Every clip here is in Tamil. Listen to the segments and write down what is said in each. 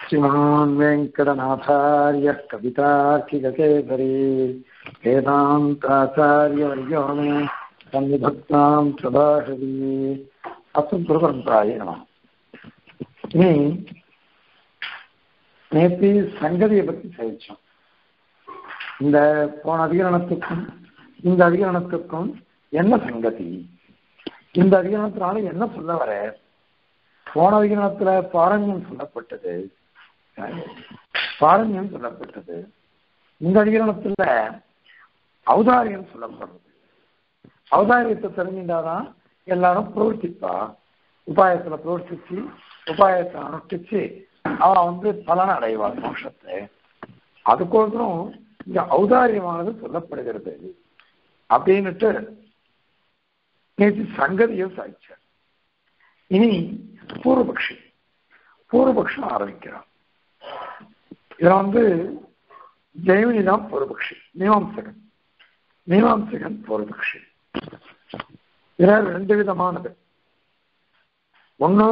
श्रीमान् वेङ्कटनाथार्यः कवितार्किककेसरी वेदान्ताचार्यवर्यो मे सन्निभक्तां प्रभाषति அசுப்பிரபந்தாய நம இனி நேற்று சங்கதியை பற்றி பேசிச்சோம் இந்த போன அதிகரணத்துக்கும் இந்த அதிகரணத்துக்கும் என்ன சங்கதி இந்த அதிகரணத்தினால என்ன சொல்ல வர போன அதிகரணத்துல பாரண்யம் சொல்லப்பட்டது பாரண்யம் சொல்லப்பட்டது இந்த அதிகரணத்துல ஔதாரியம் சொல்லப்படுறது ஔதாரியத்தை தெரிஞ்சின்றாதான் எல்லாரும் பிரவர்த்திப்பா உபாயத்துல பிரவர்த்திச்சு உபாயத்தை அனுஷ்டிச்சு அவன் வந்து பலன் அடைவான் மோஷத்தை அதுக்கோசரம் இங்க ஔதாரியமானது சொல்லப்படுகிறது அப்படின்னுட்டு நேற்று சங்கதியை சாய்ச்சார் இனி பூர்வபக்ஷி பூர்வபக்ஷம் ஆரம்பிக்கிறான் இதுல வந்து ஜெயமினி தான் பூர்வபக்ஷி மீமாம்சகன் மீமாம்சகன் பூர்வபக்ஷி இதுல ரெண்டு விதமானது ஒண்ணு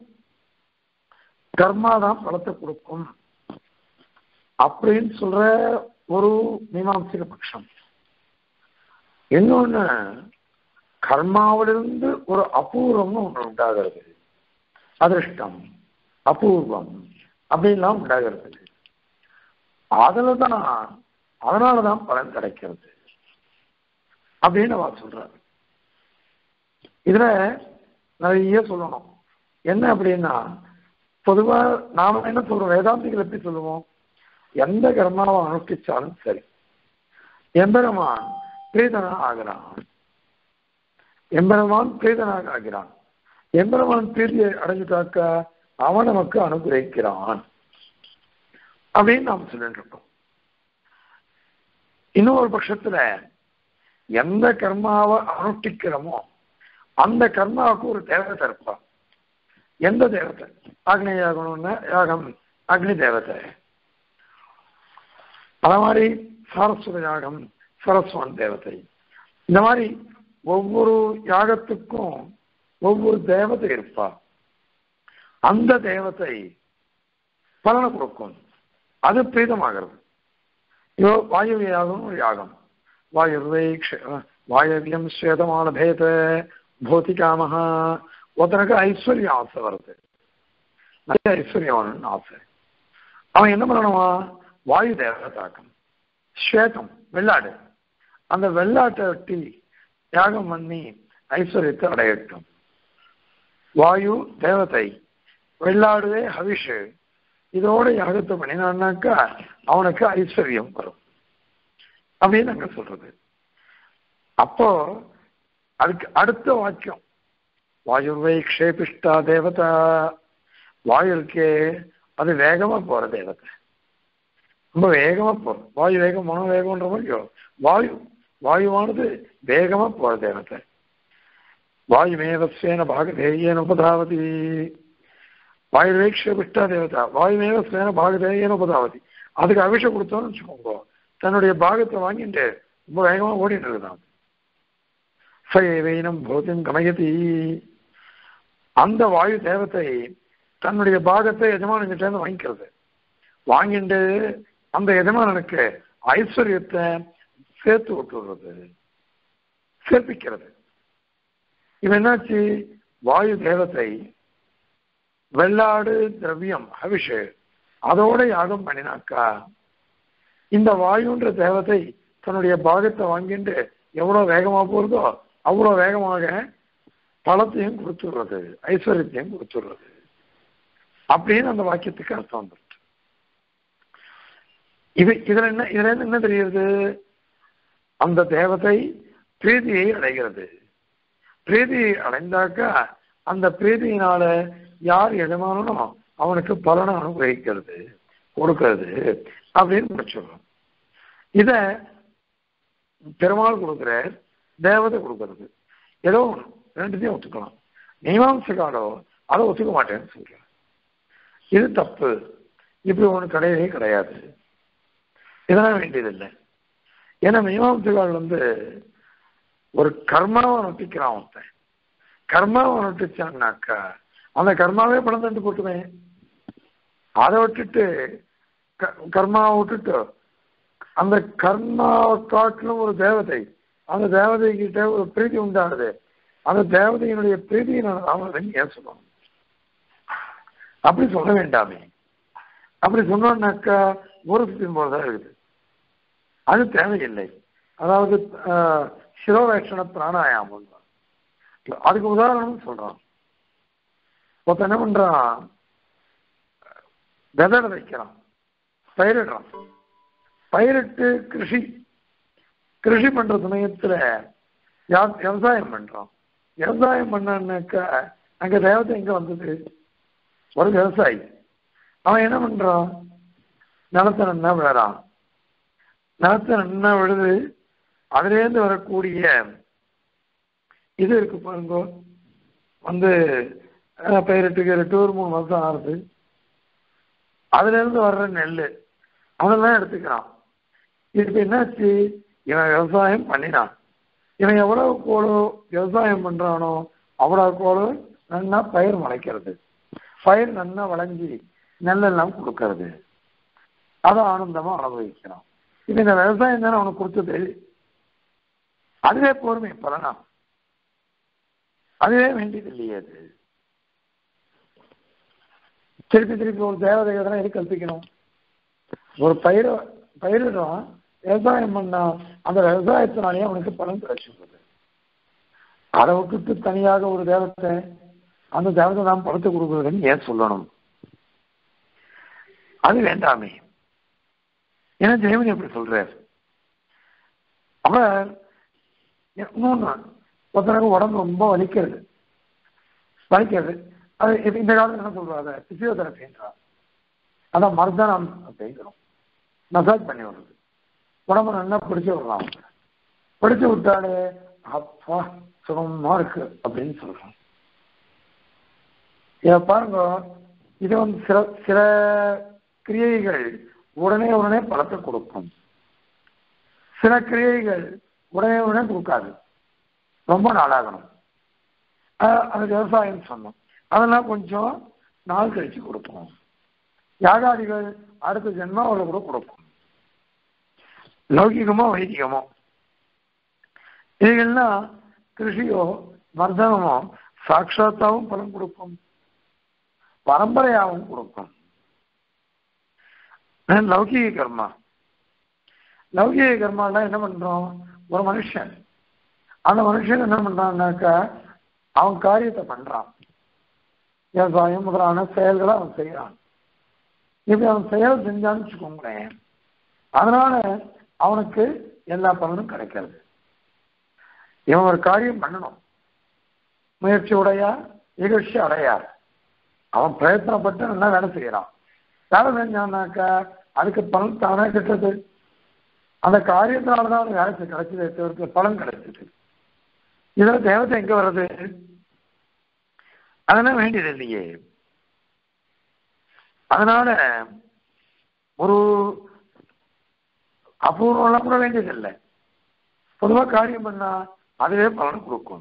கர்மா தான் பலத்தை கொடுக்கும் அப்படின்னு சொல்ற ஒரு மீமாம்சிக பட்சம் இன்னொன்னு கர்மாவிலிருந்து ஒரு அபூர்வம்னு ஒன்று உண்டாகிறது அதிர்ஷ்டம் அபூர்வம் அப்படின்லாம் உண்டாகிறது அதுல தான் அதனாலதான் பலன் கிடைக்கிறது அப்படின்னு அவர் சொல்றாரு இதுல நிறைய சொல்லணும் என்ன அப்படின்னா பொதுவா நாம என்ன சொல்றோம் வேதாந்திகள் எப்படி சொல்லுவோம் எந்த கர்மாவை அனுஷ்டிச்சாலும் சரி எம்பெருமான் பிரீதனாக ஆகிறான் எம்பெருமான் பிரீதனாக ஆகிறான் எம்பெருமான் பிரீதியை அடைஞ்சுட்டாக்க அவன் நமக்கு அனுகிரகிக்கிறான் அப்படின்னு நாம் சொல்லிட்டு இருக்கோம் இன்னொரு பட்சத்துல எந்த கர்மாவை அனுஷ்டிக்கிறோமோ அந்த கர்மாவுக்கு ஒரு தேவதை இருப்பான் எந்த தேவதை அக்னி யாகம்னா யாகம் அக்னி தேவதை அத மாதிரி சாரஸ்வத யாகம் சரஸ்வன் தேவதை இந்த மாதிரி ஒவ்வொரு யாகத்துக்கும் ஒவ்வொரு தேவதை இருப்பா அந்த தேவதை பலனை கொடுக்கும் அது பிரீதமாகிறது இதோ வாயு யாகம் ஒரு யாகம் வாயுர்வை வாயவியம் ஸ்வேதமான பேத போதிக்காமஹா ஒருத்தனுக்கு ஐஸ்வர்யம் ஆசை வருது நல்ல ஐஸ்வர்யம் ஆசை அவன் என்ன பண்ணணுமா வாயு தேவதாக்கம் ஸ்வேதம் வெள்ளாடு அந்த வெள்ளாட்டை வெட்டி யாகம் பண்ணி ஐஸ்வர்யத்தை அடையட்டும் வாயு தேவதை வெள்ளாடுவே ஹவிஷு இதோட யாகத்தை பண்ணினான்னாக்கா அவனுக்கு ஐஸ்வர்யம் வரும் அப்படின்னு நாங்க சொல்றது அப்போ அதுக்கு அடுத்த வாக்கியம் வாயுர்வை க்ஷேபிஷ்டா தேவதா வாயு இருக்கே அது வேகமா போற தேவதை ரொம்ப வேகமா போறோம் வாயு வேகம் மனோ வேகம்ன்ற மாதிரி வாயு வாயுவானது வேகமா போற தேவதை வாயுமேவஸ்வேன பாகதேயேன உபதாவதி வாயுவே க்ஷேபிஷ்டா தேவதா வாயுமேவ ஸ்வேன பாகதேயேன உபதாவதி அதுக்கு அபிஷேகம் கொடுத்தோம்னு வச்சுக்கோங்க தன்னுடைய பாகத்தை வாங்கிட்டு ரொம்ப வேகமா ஓடிட்டு இருக்குதான் சைவைனம் போதிம் கமயதி அந்த வாயு தேவத்தை தன்னுடைய பாகத்தை எஜமானங்கிட்டேருந்து வாங்கிக்கிறது வாங்கிட்டு அந்த எஜமானனுக்கு ஐஸ்வர்யத்தை சேர்த்து விட்டுறது சேர்ப்பிக்கிறது இவன் என்னாச்சு வாயு தேவத்தை வெள்ளாடு திரவியம் ஹவிஷு அதோட யாகம் பண்ணினாக்கா இந்த வாயுன்ற தேவதை தன்னுடைய பாகத்தை வாங்கிட்டு எவ்வளவு வேகமா போறதோ அவ்வளவு வேகமாக பழத்தையும் கொடுத்துடுறது ஐஸ்வர்யத்தையும் கொடுத்துடுறது அப்படின்னு அந்த வாக்கியத்துக்கு அர்த்தம் வந்துட்டு இது இதுல என்ன இதுல என்ன தெரியுது அந்த தேவதை பிரீதியை அடைகிறது பிரீதியை அடைந்தாக்கா அந்த பிரீதியினால யார் எஜமானோ அவனுக்கு பலனை அனுகிரகிக்கிறது கொடுக்கிறது அப்படின்னு முடிச்சிடலாம் இத பெருமாள் கொடுக்குறார் தேவதை கொடுக்கறது ஏதோ ஒன்று ரெண்டுத்தையும் ஒத்துக்கலாம் மீமாம்சகாலோ அதை ஒத்துக்க மாட்டேன்னு சொல்றேன் இது தப்பு இப்படி ஒன்று கிடையவே கிடையாது இதெல்லாம் வேண்டியதில்லை ஏன்னா மீமாம்சகால் வந்து ஒரு கர்மாவை நொட்டிக்கிறான் ஒருத்தன் கர்மாவை நொட்டிச்சான்னாக்கா அந்த கர்மாவே பணம் தண்டு போட்டுவேன் அதை விட்டுட்டு க- கர்மாவை விட்டுட்டு அந்த கர்மாவை காட்டிலும் ஒரு தேவதை அந்த தேவதை கிட்ட ஒரு பிரீதி உண்டாகுது அந்த தேவதையினுடைய பிரீதியை நான் அவன் ஏன் சொல்லணும் அப்படி சொல்ல வேண்டாமே அப்படி சொன்னோம்னாக்கா ஒரு சுத்தின் போலதான் இருக்குது அது தேவையில்லை அதாவது ஆஹ், சிரோவேஷண பிராணாயாமம் தான். அதுக்கு உதாரணம் சொல்றான் ஒருத்தன் என்ன பண்றான் விதை விதைக்கிறான் பயிரிடுறான் பயிரிட்டு கிருஷி கிருஷி பண்ற சமயத்துல யா- விவசாயம் பண்றான் விவசாயம் பண்ணான்னாக்கா அங்க தேவதை எங்க வந்தது ஒரு விவசாயி அவன் என்ன பண்றான் நிலத்தை நன்னா விழறான் நிலத்தை நன்னா விழுது அதுலேருந்து வரக்கூடிய இது இருக்கு பாருங்க வந்து அஹ், பயிரிட்டு கிரிட்டு ஒரு மூணு மாசம் ஆறுது அதுல இருந்து வர்ற நெல் அதெல்லாம் எடுத்துக்கிறான் இப்ப என்னாச்சு இவன் விவசாயம் பண்ணினான் இவன் எவ்வளவு கோளோ விவசாயம் பண்றானோ அவ்வளவு கோளோ நன்னா பயிர் முளைக்கிறது பயிர் நன்னா வளைஞ்சி நெல்லெல்லாம் கொடுக்கறது அதை ஆனந்தமா அனுபவிக்கிறான் இப்ப இந்த விவசாயம் தானே அவனுக்கு கொடுத்தது அதுவே போருமே பலனா அதுவே வேண்டியது இல்லையே அது திருப்பி திருப்பி ஒரு தேவதை எதனா எது கல்பிக்கணும் ஒரு பயிர் பயிரிடுறான் விவசாயம் பண்ணா அந்த விவசாயத்தினாலேயே அவனுக்கு பலன் கிடைச்சிருந்தது அதை விட்டுட்டு தனியாக ஒரு தேவத்தை அந்த தேவதை நாம் படத்தை கொடுக்குறதுன்னு ஏன் சொல்லணும் அது வேண்டாமே ஏன்னா ஜெயமணி அப்படி சொல்றார் அவர் இன்னொன்று ஒருத்தனுக்கு உடம்பு ரொம்ப வலிக்கிறது வலிக்கிறது அது இப்ப இந்த காலத்துல என்ன சொல்றாங்க பிசியோதெரபின்றா அதான் மர்தனம் அப்படிங்கிறோம் மசாஜ் பண்ணி விடுறது உடம்பு நல்லா பிடிச்சு விடலாம் அவங்க பிடிச்சு விட்டாலே அப்பா சுகமா இருக்கு அப்படின்னு சொல்றோம் இதை பாருங்க இது வந்து சில சில கிரியைகள் உடனே உடனே பலத்தை கொடுக்கும் சில கிரியைகள் உடனே உடனே கொடுக்காது ரொம்ப நாளாகணும் அஹ் அது விவசாயம் சொன்னோம் அதெல்லாம் கொஞ்சம் நாள் கழிச்சு கொடுக்கும் யாகாதிகள் அடுத்த ஜென்மாவில் கூட கொடுக்கும் லௌகிகமோ வைதிகமோ இதுகள்லாம் கிருஷியோ மர்தனமோ சாட்சாத்தாவும் பலன் கொடுக்கும் பரம்பரையாகவும் கொடுக்கும் அஹ் லௌகிக கர்மா லௌகிக கர்மாலாம் என்ன பண்றோம் ஒரு மனுஷன் அந்த மனுஷன் என்ன பண்றான்னாக்கா அவன் காரியத்தை பண்றான் விவசாயம் முதலான செயல்களை அவன் செய்யறான் இப்படி அவன் செயல் செஞ்சான்னு வச்சுக்கோங்களேன் அதனால அவனுக்கு எல்லா பலனும் கிடைக்கிறது இவன் ஒரு காரியம் பண்ணணும் முயற்சி உடையா நிகழ்ச்சி அடையார் அவன் பிரயத்தனப்பட்டு நல்லா வேலை செய்யறான் வேலை செஞ்சான்னாக்கா அதுக்கு பலன் தானே கிட்டது அந்த காரியத்தினால தான் அவனுக்கு வேலை செய்ய கிடைச்சதே தவிர்த்து பலன் கிடைச்சது இதுல தேவதை எங்க வர்றது அதெல்லாம் வேண்டியது இல்லையே அதனால ஒரு அபூர்வம்லாம் கூட வேண்டியதில்லை பொதுவா காரியம் பண்ணா அதுவே பலன் கொடுக்கும்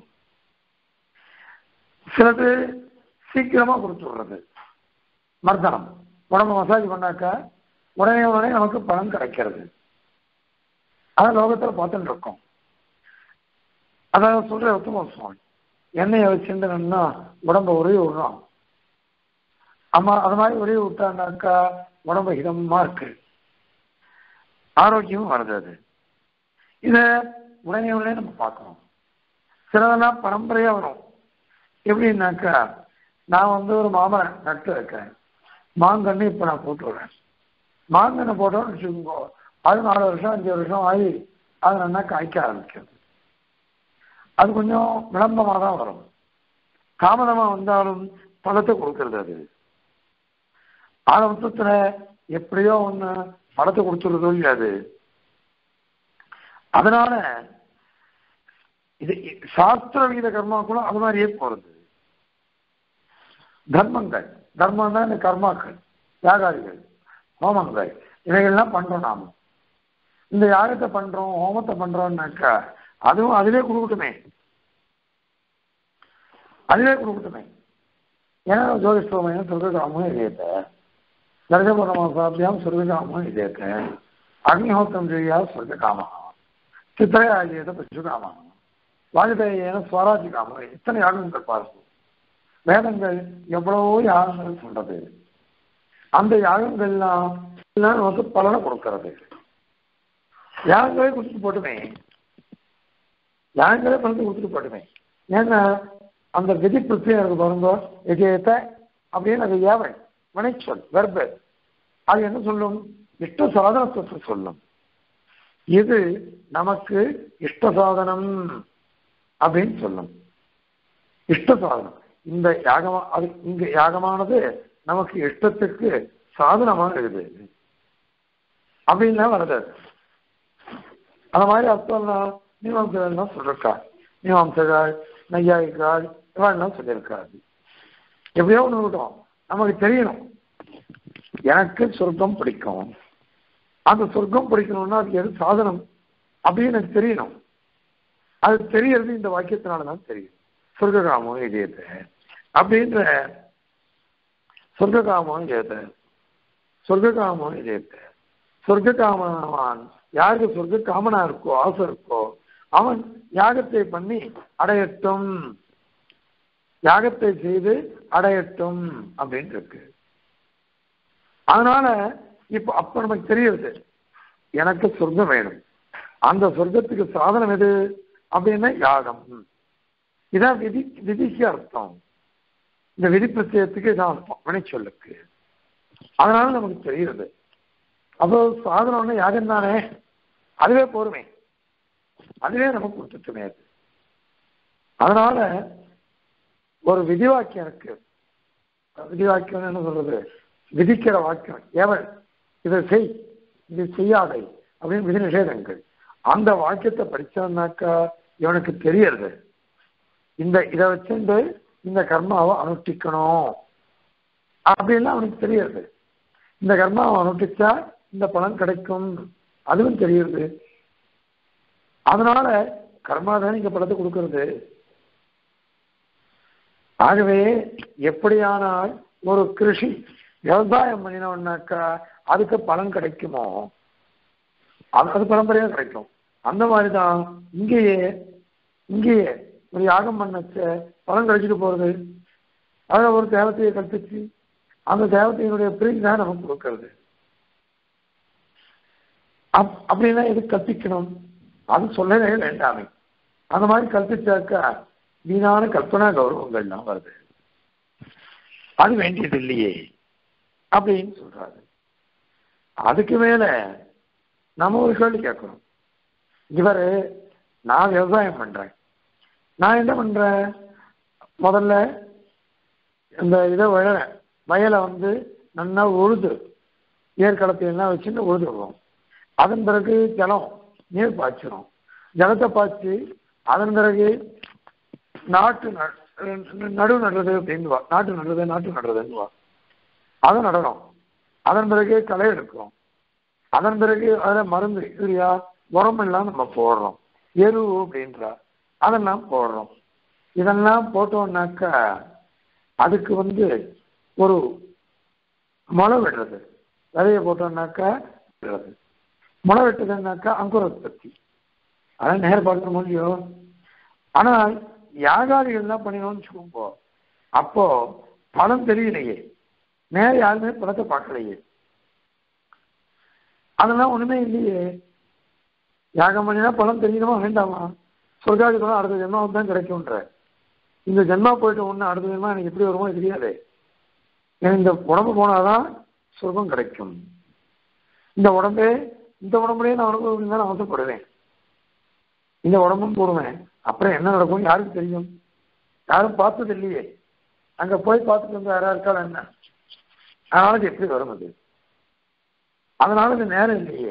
சிலது சீக்கிரமா கொடுத்து விடுறது மர்தனம் உடம்பு மசாஜ் பண்ணாக்கா உடனே உடனே நமக்கு பலன் கிடைக்கிறது அதான் லோகத்துல பார்த்துட்டு இருக்கோம் அதாவது சொல்ற உத்தம சுவாமி எண்ணெயை வச்சுருந்தா உடம்ப உருவி விடுறான் அம்மா அது மாதிரி உருவி விட்டான்னாக்கா உடம்பு இதமா இருக்கு ஆரோக்கியமும் வருது அது இத உடனே உடனே நம்ம பார்க்கணும் சிலதெல்லாம் பரம்பரையா வரும் எப்படின்னாக்கா நான் வந்து ஒரு மாமரம் நட்டு வைக்கிறேன் மாங்கன்னு இப்ப நான் போட்டு விடுறேன் மாங்கன்னு போட்டோம்னு வச்சுக்கோங்க அது நாலு வருஷம் அஞ்சு வருஷம் ஆகி அது நல்லா காய்க்க ஆரம்பிக்கிறது அது கொஞ்சம் விளம்பரமாக தான் வரும் தாமதமாக வந்தாலும் பழத்தை கொடுக்கறது அது ஆரம்பத்துல எப்படியோ ஒன்று பழத்தை கொடுத்துருதோ இல்லையா அது அதனால இது சாஸ்திர விகித கர்மா கூட அது மாதிரியே போறது தர்மங்கள் தர்மம் தான் இந்த கர்மாக்கள் யாகாதிகள் ஹோமங்கள் இவைகள்லாம் பண்றோம் நாம இந்த யாகத்தை பண்றோம் ஹோமத்தை பண்றோம்னாக்கா அதுவும் அதுவே கொடுக்கட்டுமே அதுவே கொடுக்கட்டுமே ஏன்னா ஜோதிஷ்டோமயம் சொல்றது அமுகரியத்தை தர்கபரமாசாபியாம் சொர்க்ககாமம் இதேத்த அக்னிஹோத்திரம் செய்யா சொர்க்ககாமா சித்திரையாகியத பசுகாமா வாஜபேயன ஸ்வராஜி காமம் இத்தனை யாகங்கள் பார்ப்போம் வேதங்கள் எவ்வளவோ யாகங்கள் சொல்றது அந்த யாகங்கள்லாம் எல்லாம் நமக்கு பலனை கொடுக்கறது யாகங்களே கொடுத்துட்டு போட்டுமே யாகங்களே பலனை கொடுத்துட்டு போட்டுமே ஏன்னா அந்த விதி பிரச்சனை இருக்கு பாருங்க விஜயத்தை அப்படின்னு அது ஏவை வினைச்சொல் வெர்பு அது என்ன சொல்லும் இஷ்ட சாதனத்தை சொல்லும் இது நமக்கு இஷ்ட சாதனம் அப்படின்னு சொல்லும் இஷ்ட சாதனம் இந்த யாகமா அது இங்க யாகமானது நமக்கு இஷ்டத்துக்கு சாதனமாக இருக்குது அப்படின்லாம் வருது அந்த மாதிரி அர்த்தம்லாம் மீமாம்சகள்லாம் சொல்லிருக்கா மீமாம்சகால் நையாயிக்கால் இவெல்லாம் சொல்லியிருக்காது எப்படியோ ஒன்று விட்டோம் நமக்கு தெரியணும் எனக்கு சொர்க்கம் பிடிக்கும் அந்த சொர்க்கம் பிடிக்கணும்னா அது எது சாதனம் அப்படின்னு எனக்கு தெரியணும் அது தெரியறது இந்த வாக்கியத்தினால தான் தெரியும் சொர்க்ககாமம் இதயத்தை அப்படின்ற சொர்க்ககாமம் இதயத்தை சொர்க்ககாமம் இதயத்தை சொர்க்ககாமனான் யாருக்கு சொர்க்க காமனா இருக்கோ ஆசை இருக்கோ அவன் யாகத்தை பண்ணி அடையட்டும் யாகத்தை செய்து அடையட்டும் அப்படின்னு இருக்கு அதனால இப்ப அப்ப நமக்கு தெரியுது எனக்கு சொர்க்கம் வேணும் அந்த சொர்க்கத்துக்கு சாதனம் எது அப்படின்னா யாகம் இதான் விதி விதிக்கு அர்த்தம் இந்த விதி பிரத்யத்துக்கு இதான் அர்த்தம் வினைச்சொல்லுக்கு அதனால நமக்கு தெரியுது அப்போ சாதனம்னா யாகம் தானே அதுவே போருமே அதுவே நமக்கு கொடுத்துட்டுமே அது அதனால ஒரு விதி வாக்கியம் இருக்கு விதி வாக்கியம் என்ன சொல்றது விதிக்கிற வாக்கியம் ஏவல் இதை செய் இது செய்யாதை அப்படின்னு விதி நிஷேதங்கள் அந்த வாக்கியத்தை படிச்சோம்னாக்கா இவனுக்கு தெரியறது இந்த இதை வச்சுட்டு இந்த கர்மாவை அனுஷ்டிக்கணும் அப்படின்னு அவனுக்கு தெரியறது இந்த கர்மாவை அனுஷ்டிச்சா இந்த பலன் கிடைக்கும் அதுவும் தெரியுது அதனால கர்மா தான் இங்க பலத்தை கொடுக்கறது ஆகவே எப்படியானால் ஒரு கிருஷி விவசாயம் பண்ணினோம்னாக்கா அதுக்கு பலன் கிடைக்குமோ அது அது பரம்பரையா கிடைக்கும் அந்த மாதிரிதான் இங்கேயே இங்கேயே ஒரு யாகம் பண்ணச்ச பலன் கிடைச்சிட்டு போறது அதை ஒரு தேவத்தையை கற்பிச்சு அந்த தேவத்தையினுடைய பிரீதி தான் நமக்கு கொடுக்கறது அப் அப்படின்னா எது கற்பிக்கணும் அது சொல்லவே வேண்டாமே அந்த மாதிரி கற்பிச்சாக்கா வீணான கல்பனா கௌரவங்கள்லாம் வருது அது வேண்டியது இல்லையே அப்படின்னு சொல்றாரு அதுக்கு மேல நம்ம ஒரு கேள்வி கேட்கணும் இவர் நான் விவசாயம் பண்றேன் நான் என்ன பண்றேன் முதல்ல இந்த இதை விழறேன் வயலை வந்து நல்லா உழுது ஏற்களத்தை எல்லாம் வச்சுட்டு உழுது விடுவோம் அதன் பிறகு ஜலம் நீர் பாய்ச்சிரும் ஜலத்தை பாய்ச்சி அதன் பிறகு நாட்டு நடு நடுறது அப்படின்வா நாட்டு நடுறது நாட்டு நடுறதுன்னுவா அதை நடணும் அதன் பிறகு களை எடுக்கிறோம் அதன் பிறகு அதில் மருந்து யூரியா உரம் எல்லாம் நம்ம போடுறோம் எரு அப்படின்றா அதெல்லாம் போடுறோம் இதெல்லாம் போட்டோம்னாக்கா அதுக்கு வந்து ஒரு முளை விடுறது விதைய போட்டோம்னாக்கா விடுறது முளை வெட்டுதுன்னாக்கா அங்குர உற்பத்தி அதான் நேர் பார்க்க முடியும் ஆனால் யாகாதிகள் தான் பண்ணினோம்னு வச்சுக்கோங்க அப்போ பலன் தெரியலையே நேர யாருமே படத்தை பார்க்கலையே அதெல்லாம் ஒண்ணுமே இல்லையே யாகம் பண்ணினா பலன் தெரியணுமா வேண்டாமா சொர்க்காதி பலம் அடுத்த ஜென்மாவும் தான் கிடைக்கும்ன்ற இந்த ஜென்மா போயிட்டு ஒன்று அடுத்த ஜென்மா எனக்கு எப்படி வருமோ தெரியாது எனக்கு இந்த உடம்பு போனாதான் சொர்க்கம் கிடைக்கும் இந்த உடம்பே இந்த உடம்புலேயே நான் உடம்பு தான் அவசரப்படுவேன் இந்த உடம்பும் போடுவேன் அப்புறம் என்ன நடக்கும் யாருக்கு தெரியும் யாரும் பார்த்தது இல்லையே அங்க போய் பார்த்துட்டு வந்து யாரா இருக்காள் என்ன அதனால இது எப்படி வரும் அது அதனால இது நேரம் இல்லையே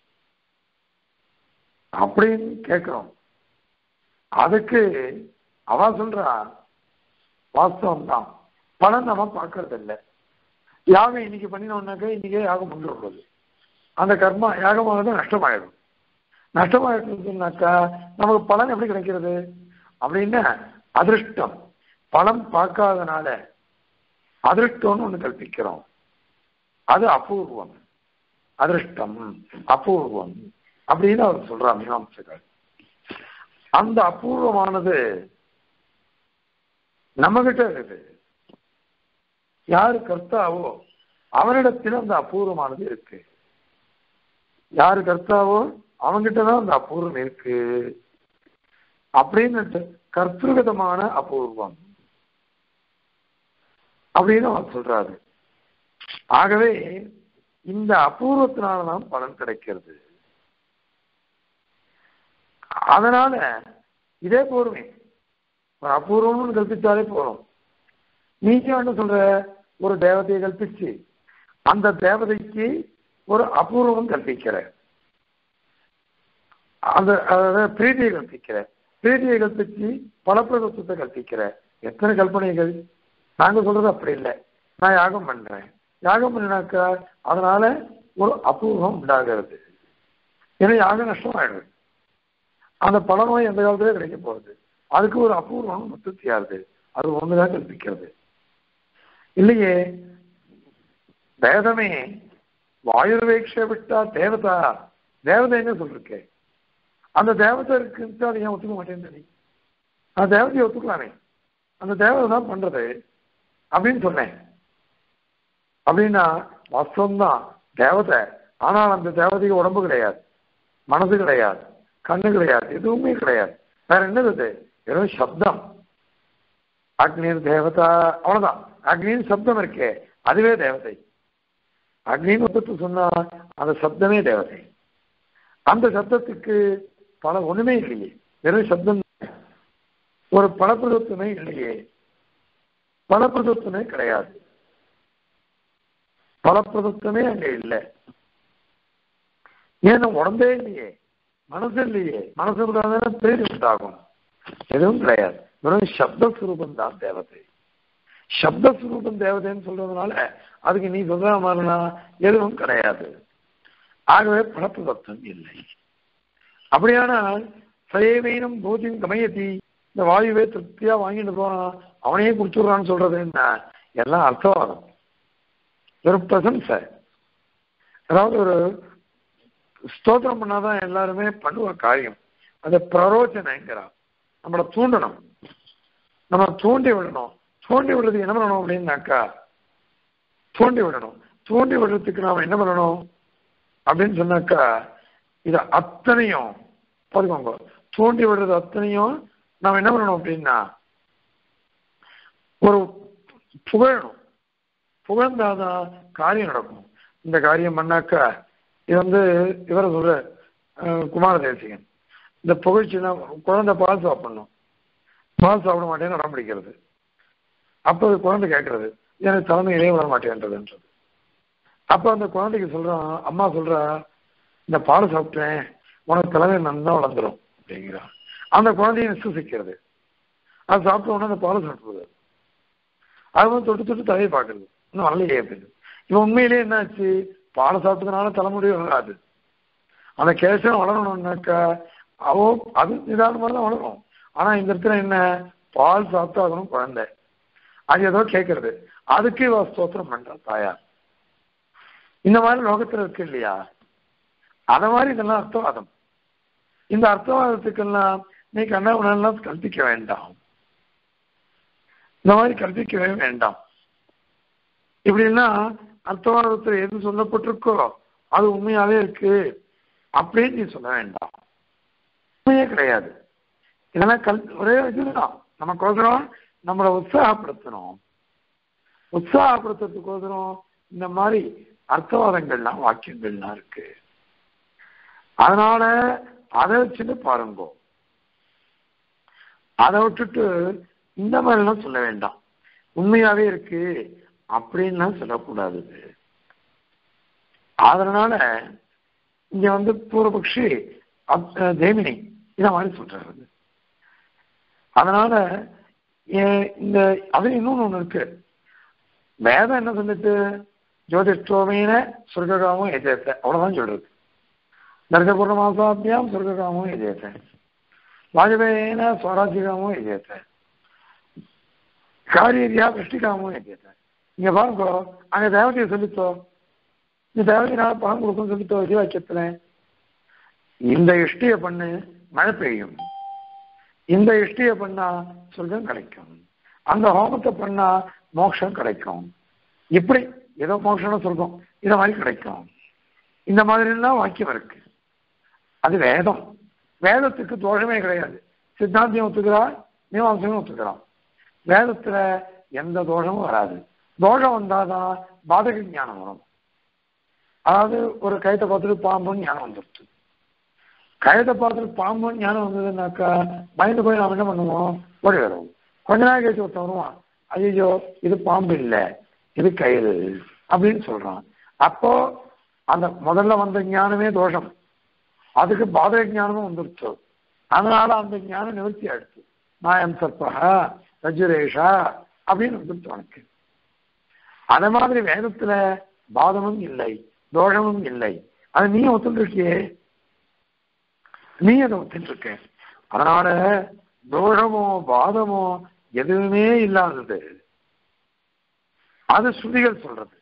அப்படின்னு கேட்கிறோம் அதுக்கு அவ சொல்றா வாஸ்தவம் தான் பலன் நம்ம பார்க்கறது இல்லை யாகம் இன்னைக்கு பண்ணினோம்னாக்க இன்னைக்கே யாகம் முடிஞ்சிடுறது அந்த கர்மா யாகமானது நஷ்டமாயிடும் நஷ்டமாயிட்டுனாக்கா நமக்கு பலன் எப்படி கிடைக்கிறது அப்படின்னா அதிருஷ்டம் பலன் பார்க்காதனால அதிருஷ்டம்னு ஒண்ணு கல்பிக்கிறோம் அது அபூர்வம் அதிருஷ்டம் அபூர்வம் அப்படின்னு அவர் சொல்றார் மீமாம்சகர் அந்த அபூர்வமானது நம்மகிட்ட இருக்குது யாரு கர்த்தாவோ அவனிடத்தில் அந்த அபூர்வமானது இருக்கு யாரு கர்த்தாவோ அவங்கிட்ட தான் அந்த அபூர்வம் இருக்கு அப்படின்னு கர்த்தൃகதமான அபூர்வம் அப்படின்னு அவர் சொல்றாரு ஆகவே இந்த அபூர்வத்தினாலதான் பலன் கிடைக்கிறது அதனால இதே போருமே ஒரு அபூர்வம்னு கல்பிச்சாலே போறோம் நீங்க என்ன சொல்ற ஒரு தேவதையை கல்பிச்சு அந்த தேவதைக்கு ஒரு அபூர்வம் கற்பிக்கிற அந்த அதாவது பிரீதியை கற்பிக்கிற பிரீதியை கற்பிச்சு பலப்பிரதத்துவத்தை கற்பிக்கிற எத்தனை கல்பனைகள் நாங்க சொல்றது அப்படி இல்லை நான் யாகம் பண்றேன் யாகம் பண்ணினாக்கா அதனால ஒரு அபூர்வம் உண்டாகிறது ஏன்னா யாக நஷ்டம் ஆயிடுது அந்த பலநோய் எந்த காலத்திலே கிடைக்க போகுது அதுக்கு ஒரு அபூர்வம் உற்பத்தியாகுது அது ஒண்ணுதான் கற்பிக்கிறது இல்லையே வேதமே வாயுர்வேக்ஷ விட்டா தேவதா தேவதைன்னு சொல்லிருக்கேன் அந்த தேவதை இருக்குன்னு அதை ஏன் ஒத்துக்க மாட்டேன்னு அந்த தேவதையை ஒத்துக்கலாமே அந்த தேவதை தான் பண்றது அப்படின்னு சொன்னேன் அப்படின்னா வாஸ்தவம்தான் தேவதை ஆனால் அந்த தேவதைக்கு உடம்பு கிடையாது மனசு கிடையாது கண்ணு கிடையாது எதுவுமே கிடையாது வேற என்னது இது வெறும் சப்தம் அக்னிர் தேவதா அவ்வளவுதான் அக்னின்னு சப்தம் இருக்கே அதுவே தேவதை அக்னின்னு ஒருத்தர் சொன்னா அந்த சப்தமே தேவதை அந்த சப்தத்துக்கு பல ஒண்ணுமே இல்லையே வெறும் சப்தம் ஒரு பலப்பிரதத்துவமே இல்லையே பலப்பிரதத்துவமே கிடையாது பலப்பிரதத்துவமே அங்க இல்லை ஏன்னா உடம்பே இல்லையே மனசு இல்லையே மனசு இருந்தால் பேர் உண்டாகும் எதுவும் கிடையாது வெறும் சப்தஸ்வரூபம் தான் தேவதை சப்தஸ்வரூபம் தேவதைன்னு சொல்றதுனால அதுக்கு நீ சொல்ற மாதிரினா எதுவும் கிடையாது ஆகவே பலப்பிரதத்துவம் இல்லை அப்படியானால் சயவேனும் போதியும் கமயத்தி இந்த வாயுவே திருப்தியா வாங்கிட்டு போறான் அவனையே குடிச்சுடுறான்னு சொல்றது என்ன எல்லாம் அர்த்தவாதம் ஒரு பிரசன்சை அதாவது ஒரு ஸ்தோத்திரம் பண்ணாதான் எல்லாருமே பண்ணுவ காரியம் அது பிரரோச்சனைங்கிறா நம்மளை தூண்டணும் நம்ம தூண்டி விடணும் தூண்டி விடுறதுக்கு என்ன பண்ணணும் அப்படின்னாக்கா தூண்டி விடணும் தூண்டி விடுறதுக்கு நாம என்ன பண்ணணும் அப்படின்னு சொன்னாக்கா இது அத்தனையும் பாருங்க தூண்டி விடுறது அத்தனையும் நாம் என்ன பண்ணணும் அப்படின்னா ஒரு புகழணும் புகழ்ந்தாதான் காரியம் நடக்கும் இந்த காரியம் பண்ணாக்கா இது வந்து இவரை சொல்ற குமார தேசிகன் இந்த புகழ்ச்சினா குழந்தை பால் சாப்பிடணும் பால் சாப்பிட மாட்டேன்னு இடம் பிடிக்கிறது அப்போ குழந்தை கேட்கறது எனக்கு தலைமையிலே விட மாட்டேன்றதுன்றது அப்போ அந்த குழந்தைக்கு சொல்றான் அம்மா சொல்றா இந்த பால் சாப்பிட்டேன் உனக்கு தலைமை நல்லா வளர்ந்துடும் அப்படிங்கிறான் அந்த குழந்தைய விசுவசிக்கிறது அது சாப்பிட்ட உடனே அந்த பாலை சாப்பிடுறது அது வந்து தொட்டு தொட்டு தலையை பார்க்கறது இன்னும் வரலையே அப்படின்னு இவன் உண்மையிலேயே என்னாச்சு பாலை சாப்பிட்டதுனால தலைமுடி வராது அந்த கேசம் வளரணும்னாக்கா அவோ அது நிதானமாக தான் வளரும் ஆனா இந்த இடத்துல என்ன பால் சாப்பிட்டு ஆகணும் குழந்தை அது ஏதோ கேட்கறது அதுக்கு இவ ஸ்தோத்திரம் பண்றா தாயார் இந்த மாதிரி லோகத்துல இருக்கு இல்லையா அத மாதிரி இதெல்லாம் அர்த்தவாதம் இந்த அர்த்தவாதத்துக்கெல்லாம் நீ கண்ணாபுரம் கல்பிக்க வேண்டாம் இந்த மாதிரி கல்பிக்கவே வேண்டாம் இப்படின்னா அர்த்தவாதத்தில் எது சொல்லப்பட்டிருக்கோ அது உண்மையாவே இருக்கு அப்படின்னு நீ சொல்ல வேண்டாம் உண்மையே கிடையாது இதெல்லாம் கல் ஒரே இதுதான் நமக்கோசரம் நம்மளை உற்சாகப்படுத்தணும் உற்சாகப்படுத்துறதுக்கோசரம் இந்த மாதிரி அர்த்தவாதங்கள்லாம் வாக்கியங்கள்லாம் இருக்கு அதனால அதை வச்சுட்டு பாருங்க அதை விட்டுட்டு இந்த மாதிரிலாம் சொல்ல வேண்டாம் உண்மையாவே இருக்கு அப்படின்லாம் சொல்லக்கூடாது அதனால இங்க வந்து பூர்வபக்ஷி ஜெய்மினி இத மாதிரி சொல்றாரு அதனால இந்த அது இன்னொன்னு ஒண்ணு இருக்கு வேதம் என்ன சொல்லிட்டு ஜோதிஷ்டோமீன சொர்க்ககாமம் எஜேத்த அவ்வளவுதான் சொல்றது தர்கபூர்ணமாசாபியாம் சொர்க்ககாமம் எஜேத்த வாஜபேயின ஸ்வராஜ்யகாமம் எஜேத்த காரியரியா விஷ்டிகாமம் எஜேத்த இங்க பாருங்க அங்க தேவதையை சொல்லித்தோ இந்த தேவதையினால பணம் கொடுக்கும் சொல்லிட்டு வச்சு வைக்கத்துல இந்த இஷ்டிய பண்ணு மழை பெய்யும் இந்த இஷ்டிய பண்ணா சொர்க்கம் கிடைக்கும் அந்த ஹோமத்தை பண்ணா மோட்சம் கிடைக்கும் இப்படி ஏதோ மோட்சம் சொர்க்கம் இந்த மாதிரி கிடைக்கும் இந்த மாதிரி எல்லாம் வாக்கியம் இருக்கு அது வேதம் வேதத்துக்கு தோஷமே கிடையாது சித்தாந்தியம் ஒத்துக்கிறான் மீமாசையும் ஒத்துக்கிறான் வேதத்துல எந்த தோஷமும் வராது தோஷம் வந்தாதான் பாதக ஞானம் வரும் அதாவது ஒரு கயத்தை பார்த்துட்டு பாம்புன்னு ஞானம் வந்துருச்சு கயத்தை பார்த்துட்டு பாம்புன்னு ஞானம் வந்ததுன்னாக்கா பயந்து போய் நாம் என்ன பண்ணுவோம் ஓடி வருவோம் கொஞ்ச நாள் கழிச்சு ஒருத்தன் வருவான் ஐயோ இது பாம்பு இல்லை இது கயிறு அப்படின்னு சொல்றான் அப்போ அந்த முதல்ல வந்த ஞானமே தோஷம் அதுக்கு பாதக ஞானமும் வந்துருச்சு அதனால அந்த ஞானம் நிவர்த்தி ஆயிடுச்சு நாயம் சர்பகா ரஜுரேஷா அப்படின்னு வந்துருச்சு உனக்கு அதே மாதிரி வேதத்துல பாதமும் இல்லை தோஷமும் இல்லை அது நீ ஒத்துருக்கியே நீ அதை ஒத்துருக்க அதனால தோஷமோ பாதமோ எதுவுமே இல்லாதது அது ஸ்ருதிகள் சொல்றது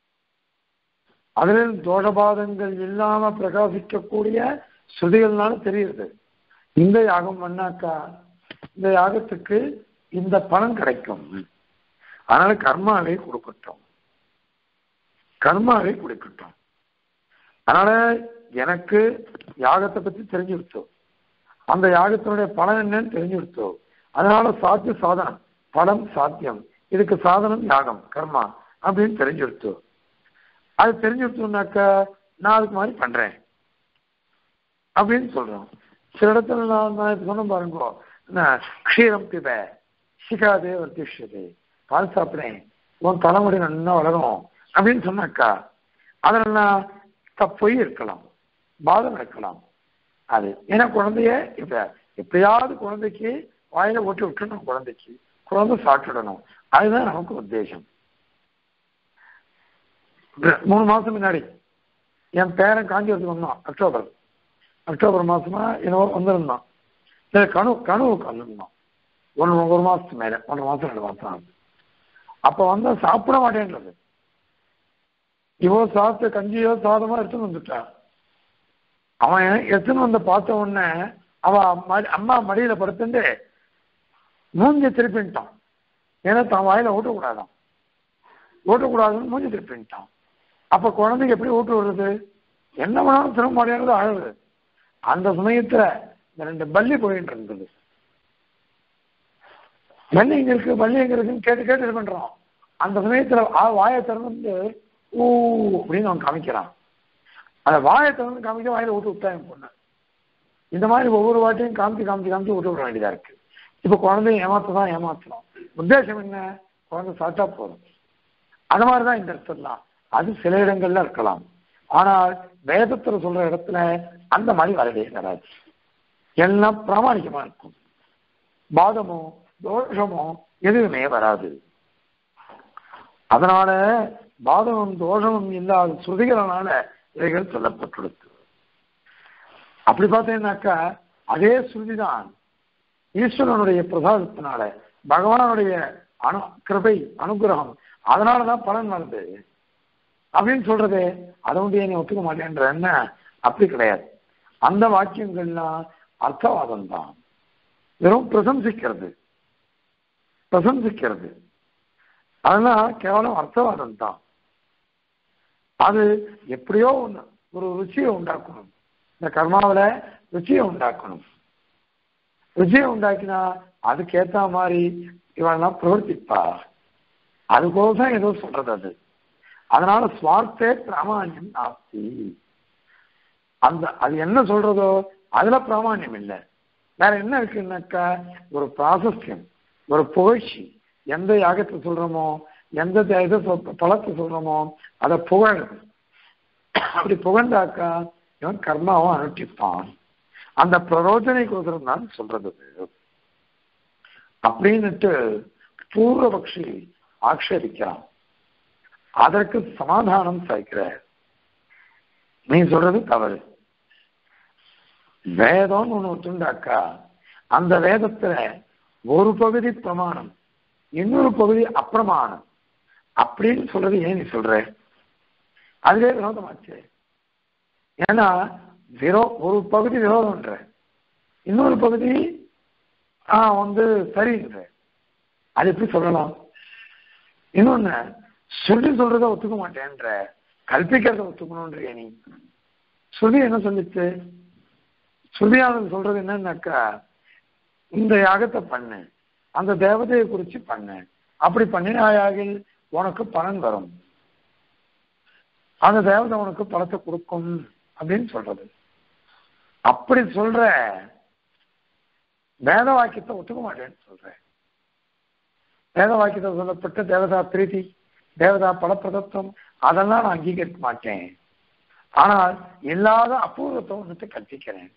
அதில் தோஷபாதங்கள் இல்லாம பிரகாசிக்கக்கூடிய ஸ்ருதிகள்னால தெரியுது இந்த யாகம் பண்ணாக்கா இந்த யாகத்துக்கு இந்த பலன் கிடைக்கும் அதனால கர்மாவை கொடுக்கட்டும் கர்மாவை கொடுக்கட்டும் அதனால எனக்கு யாகத்தை பத்தி தெரிஞ்சு விட்டோம் அந்த யாகத்தினுடைய பலன் என்னன்னு தெரிஞ்சு விட்டோம் அதனால சாத்திய சாதனம் பலம் சாத்தியம் இதுக்கு சாதனம் யாகம் கர்மா அப்படின்னு தெரிஞ்சு விட்டோம் அது தெரிஞ்சு விட்டோம்னாக்கா நான் அதுக்கு மாதிரி பண்றேன் அப்படின்னு சொல்றோம் சில இடத்துல நான் நான் இது சொன்ன பாருங்க நான் க்ஷீரம் பிப சிகாதே வர்த்திஷதே பால் சாப்பிடுறேன் உன் தலைமுடி நல்லா வளரும் அப்படின்னு சொன்னாக்கா அதில் நான் தப்பொய் இருக்கலாம் பாதம் இருக்கலாம் அது ஏன்னா குழந்தைய இப்ப எப்பயாவது குழந்தைக்கு வாயில ஓட்டி விட்டுணும் குழந்தைக்கு குழந்தை சாப்பிட்டுடணும் அதுதான் நமக்கு உத்தேசம் மூணு மாசம் முன்னாடி என் பேரன் காஞ்சிபுரத்துக்கு வந்தான் அக்டோபர் அக்டோபர் மாசமா என்னவோ வந்திருந்தான் இல்லை கனு கனவுக்கு வந்திருந்தான் ஒன்று ஒரு மாசத்துக்கு மேல ஒன்றரை மாசம் ரெண்டு மாசம் ஆகுது அப்ப வந்து சாப்பிட மாட்டேன்றது இவோ சாப்பிட்ட கஞ்சியோ சாதமோ எடுத்துன்னு வந்துட்டான் அவன் எடுத்துன்னு வந்து பார்த்த உடனே அவ அம்மா மடியில படுத்துட்டு மூஞ்சி திருப்பின்ட்டான் ஏன்னா தான் வாயில ஊட்டக்கூடாதான் ஊட்டக்கூடாதுன்னு மூஞ்சி திருப்பின்ட்டான் அப்ப குழந்தைக்கு எப்படி ஊட்டு வருது என்ன வேணாலும் திரும்ப மாட்டேங்கிறது அழுது அந்த சமயத்துல இந்த ரெண்டு பள்ளி போயிட்டு இருந்தது பள்ளி எங்க இருக்கு பள்ளி எங்க இருக்குன்னு கேட்டு கேட்டு இது பண்றான் அந்த சமயத்துல வாயை திறந்து ஊ அப்படின்னு அவன் காமிக்கிறான் அந்த வாயை திறந்து காமிக்க வாயில விட்டு விட்டா என் பொண்ணு இந்த மாதிரி ஒவ்வொரு வாட்டியும் காமிச்சு காமிச்சு காமிச்சு விட்டு விட வேண்டியதா இருக்கு இப்ப குழந்தைய ஏமாத்ததான் ஏமாத்தணும் உத்தேசம் என்ன குழந்தை சாப்பிட்டா போதும் அந்த மாதிரிதான் இந்த இடத்துலாம் அது சில இடங்கள்ல இருக்கலாம் ஆனால் வேதத்துல சொல்ற இடத்துல அந்த மாதிரி வரவே வராது எல்லாம் பிராமணிகமா இருக்கும் பாதமோ தோஷமோ எதுவுமே வராது அதனால பாதமும் தோஷமும் இல்லாத ஸ்ருதிகளனால இவைகள் சொல்லப்பட்டுள்ளது அப்படி பார்த்தீங்கன்னாக்கா அதே ஸ்ருதிதான் ஈஸ்வரனுடைய பிரசாதத்தினால பகவானுடைய அனு கிருபை அனுகிரகம் அதனாலதான் பலன் வருது அப்படின்னு சொல்றது அதை வந்து நீ ஒத்துக்க மாட்டேன்ற என்ன அப்படி கிடையாது அந்த வாக்கியங்கள்லாம் அர்த்தவாதம் தான் வெறும் பிரசம்சிக்கிறது பிரசம்சிக்கிறது அதெல்லாம் கேவலம் அர்த்தவாதம் தான் அது எப்படியோ ஒண்ணு ஒரு ருச்சியை உண்டாக்கணும் இந்த கர்மாவில ருச்சியை உண்டாக்கணும் ருச்சியை உண்டாக்கினா அதுக்கேத்த மாதிரி இவெல்லாம் பிரவர்த்திப்பா அதுக்கோசம் ஏதோ சொல்றது அது அதனால சுவார்த்தே பிராமான்யம் நாஸ்தி அந்த அது என்ன சொல்றதோ அதுல பிராமான்யம் இல்லை வேற என்ன இருக்குன்னாக்கா ஒரு பிராசஸ்யம் ஒரு புகழ்ச்சி எந்த யாகத்தை சொல்றோமோ எந்த இதை பழத்தை சொல்றோமோ அதை புகழுது அப்படி புகழ்ந்தாக்கா இவன் கர்மாவும் அனுஷ்டிப்பான் அந்த பிரரோஜனைக்கோசரம் தான் சொல்றது அப்படின்னுட்டு பூர்வபக்ஷி ஆக்ஷேபிக்கிறான் அதற்கு சமாதானம் சாய்க்கிற நீ சொல்றது தவறு வேதம்னு ஒண்ணு ஒத்துண்டாக்கா அந்த வேதத்துல ஒரு பகுதி பிரமாணம் இன்னொரு பகுதி அப்பிரமாணம் அப்படின்னு சொல்றது ஏன் நீ சொல்ற அதுவே விரோதமாச்சு ஏன்னா விரோ ஒரு பகுதி விரோதம்ன்ற இன்னொரு பகுதி ஆ வந்து சரின்ற அது எப்படி சொல்லலாம் இன்னொன்னு சொல்லி சொல்றத ஒத்துக்க மாட்டேன்ற கல்பிக்கிறத ஒத்துக்கணும்ன்ற நீ சொல்லி என்ன சொல்லிச்சு சொல்லியாளர் சொல்றது என்னன்னாக்கா இந்த யாகத்தை பண்ணு அந்த தேவதையை குறிச்சு பண்ணு அப்படி பண்ணினாயாக உனக்கு பலன் வரும் அந்த தேவதை உனக்கு பலத்தை கொடுக்கும் அப்படின்னு சொல்றது அப்படி சொல்ற வேத வாக்கியத்தை ஒத்துக்க மாட்டேன்னு சொல்றேன் வேத வாக்கியத்தை சொல்லப்பட்ட தேவதா பிரீதி தேவதா பலப்பிரதத்துவம் அதெல்லாம் நான் அங்கீகரிக்க மாட்டேன் ஆனால் இல்லாத அபூர்வத்தை ஒன்றத்தை கற்பிக்கிறேன்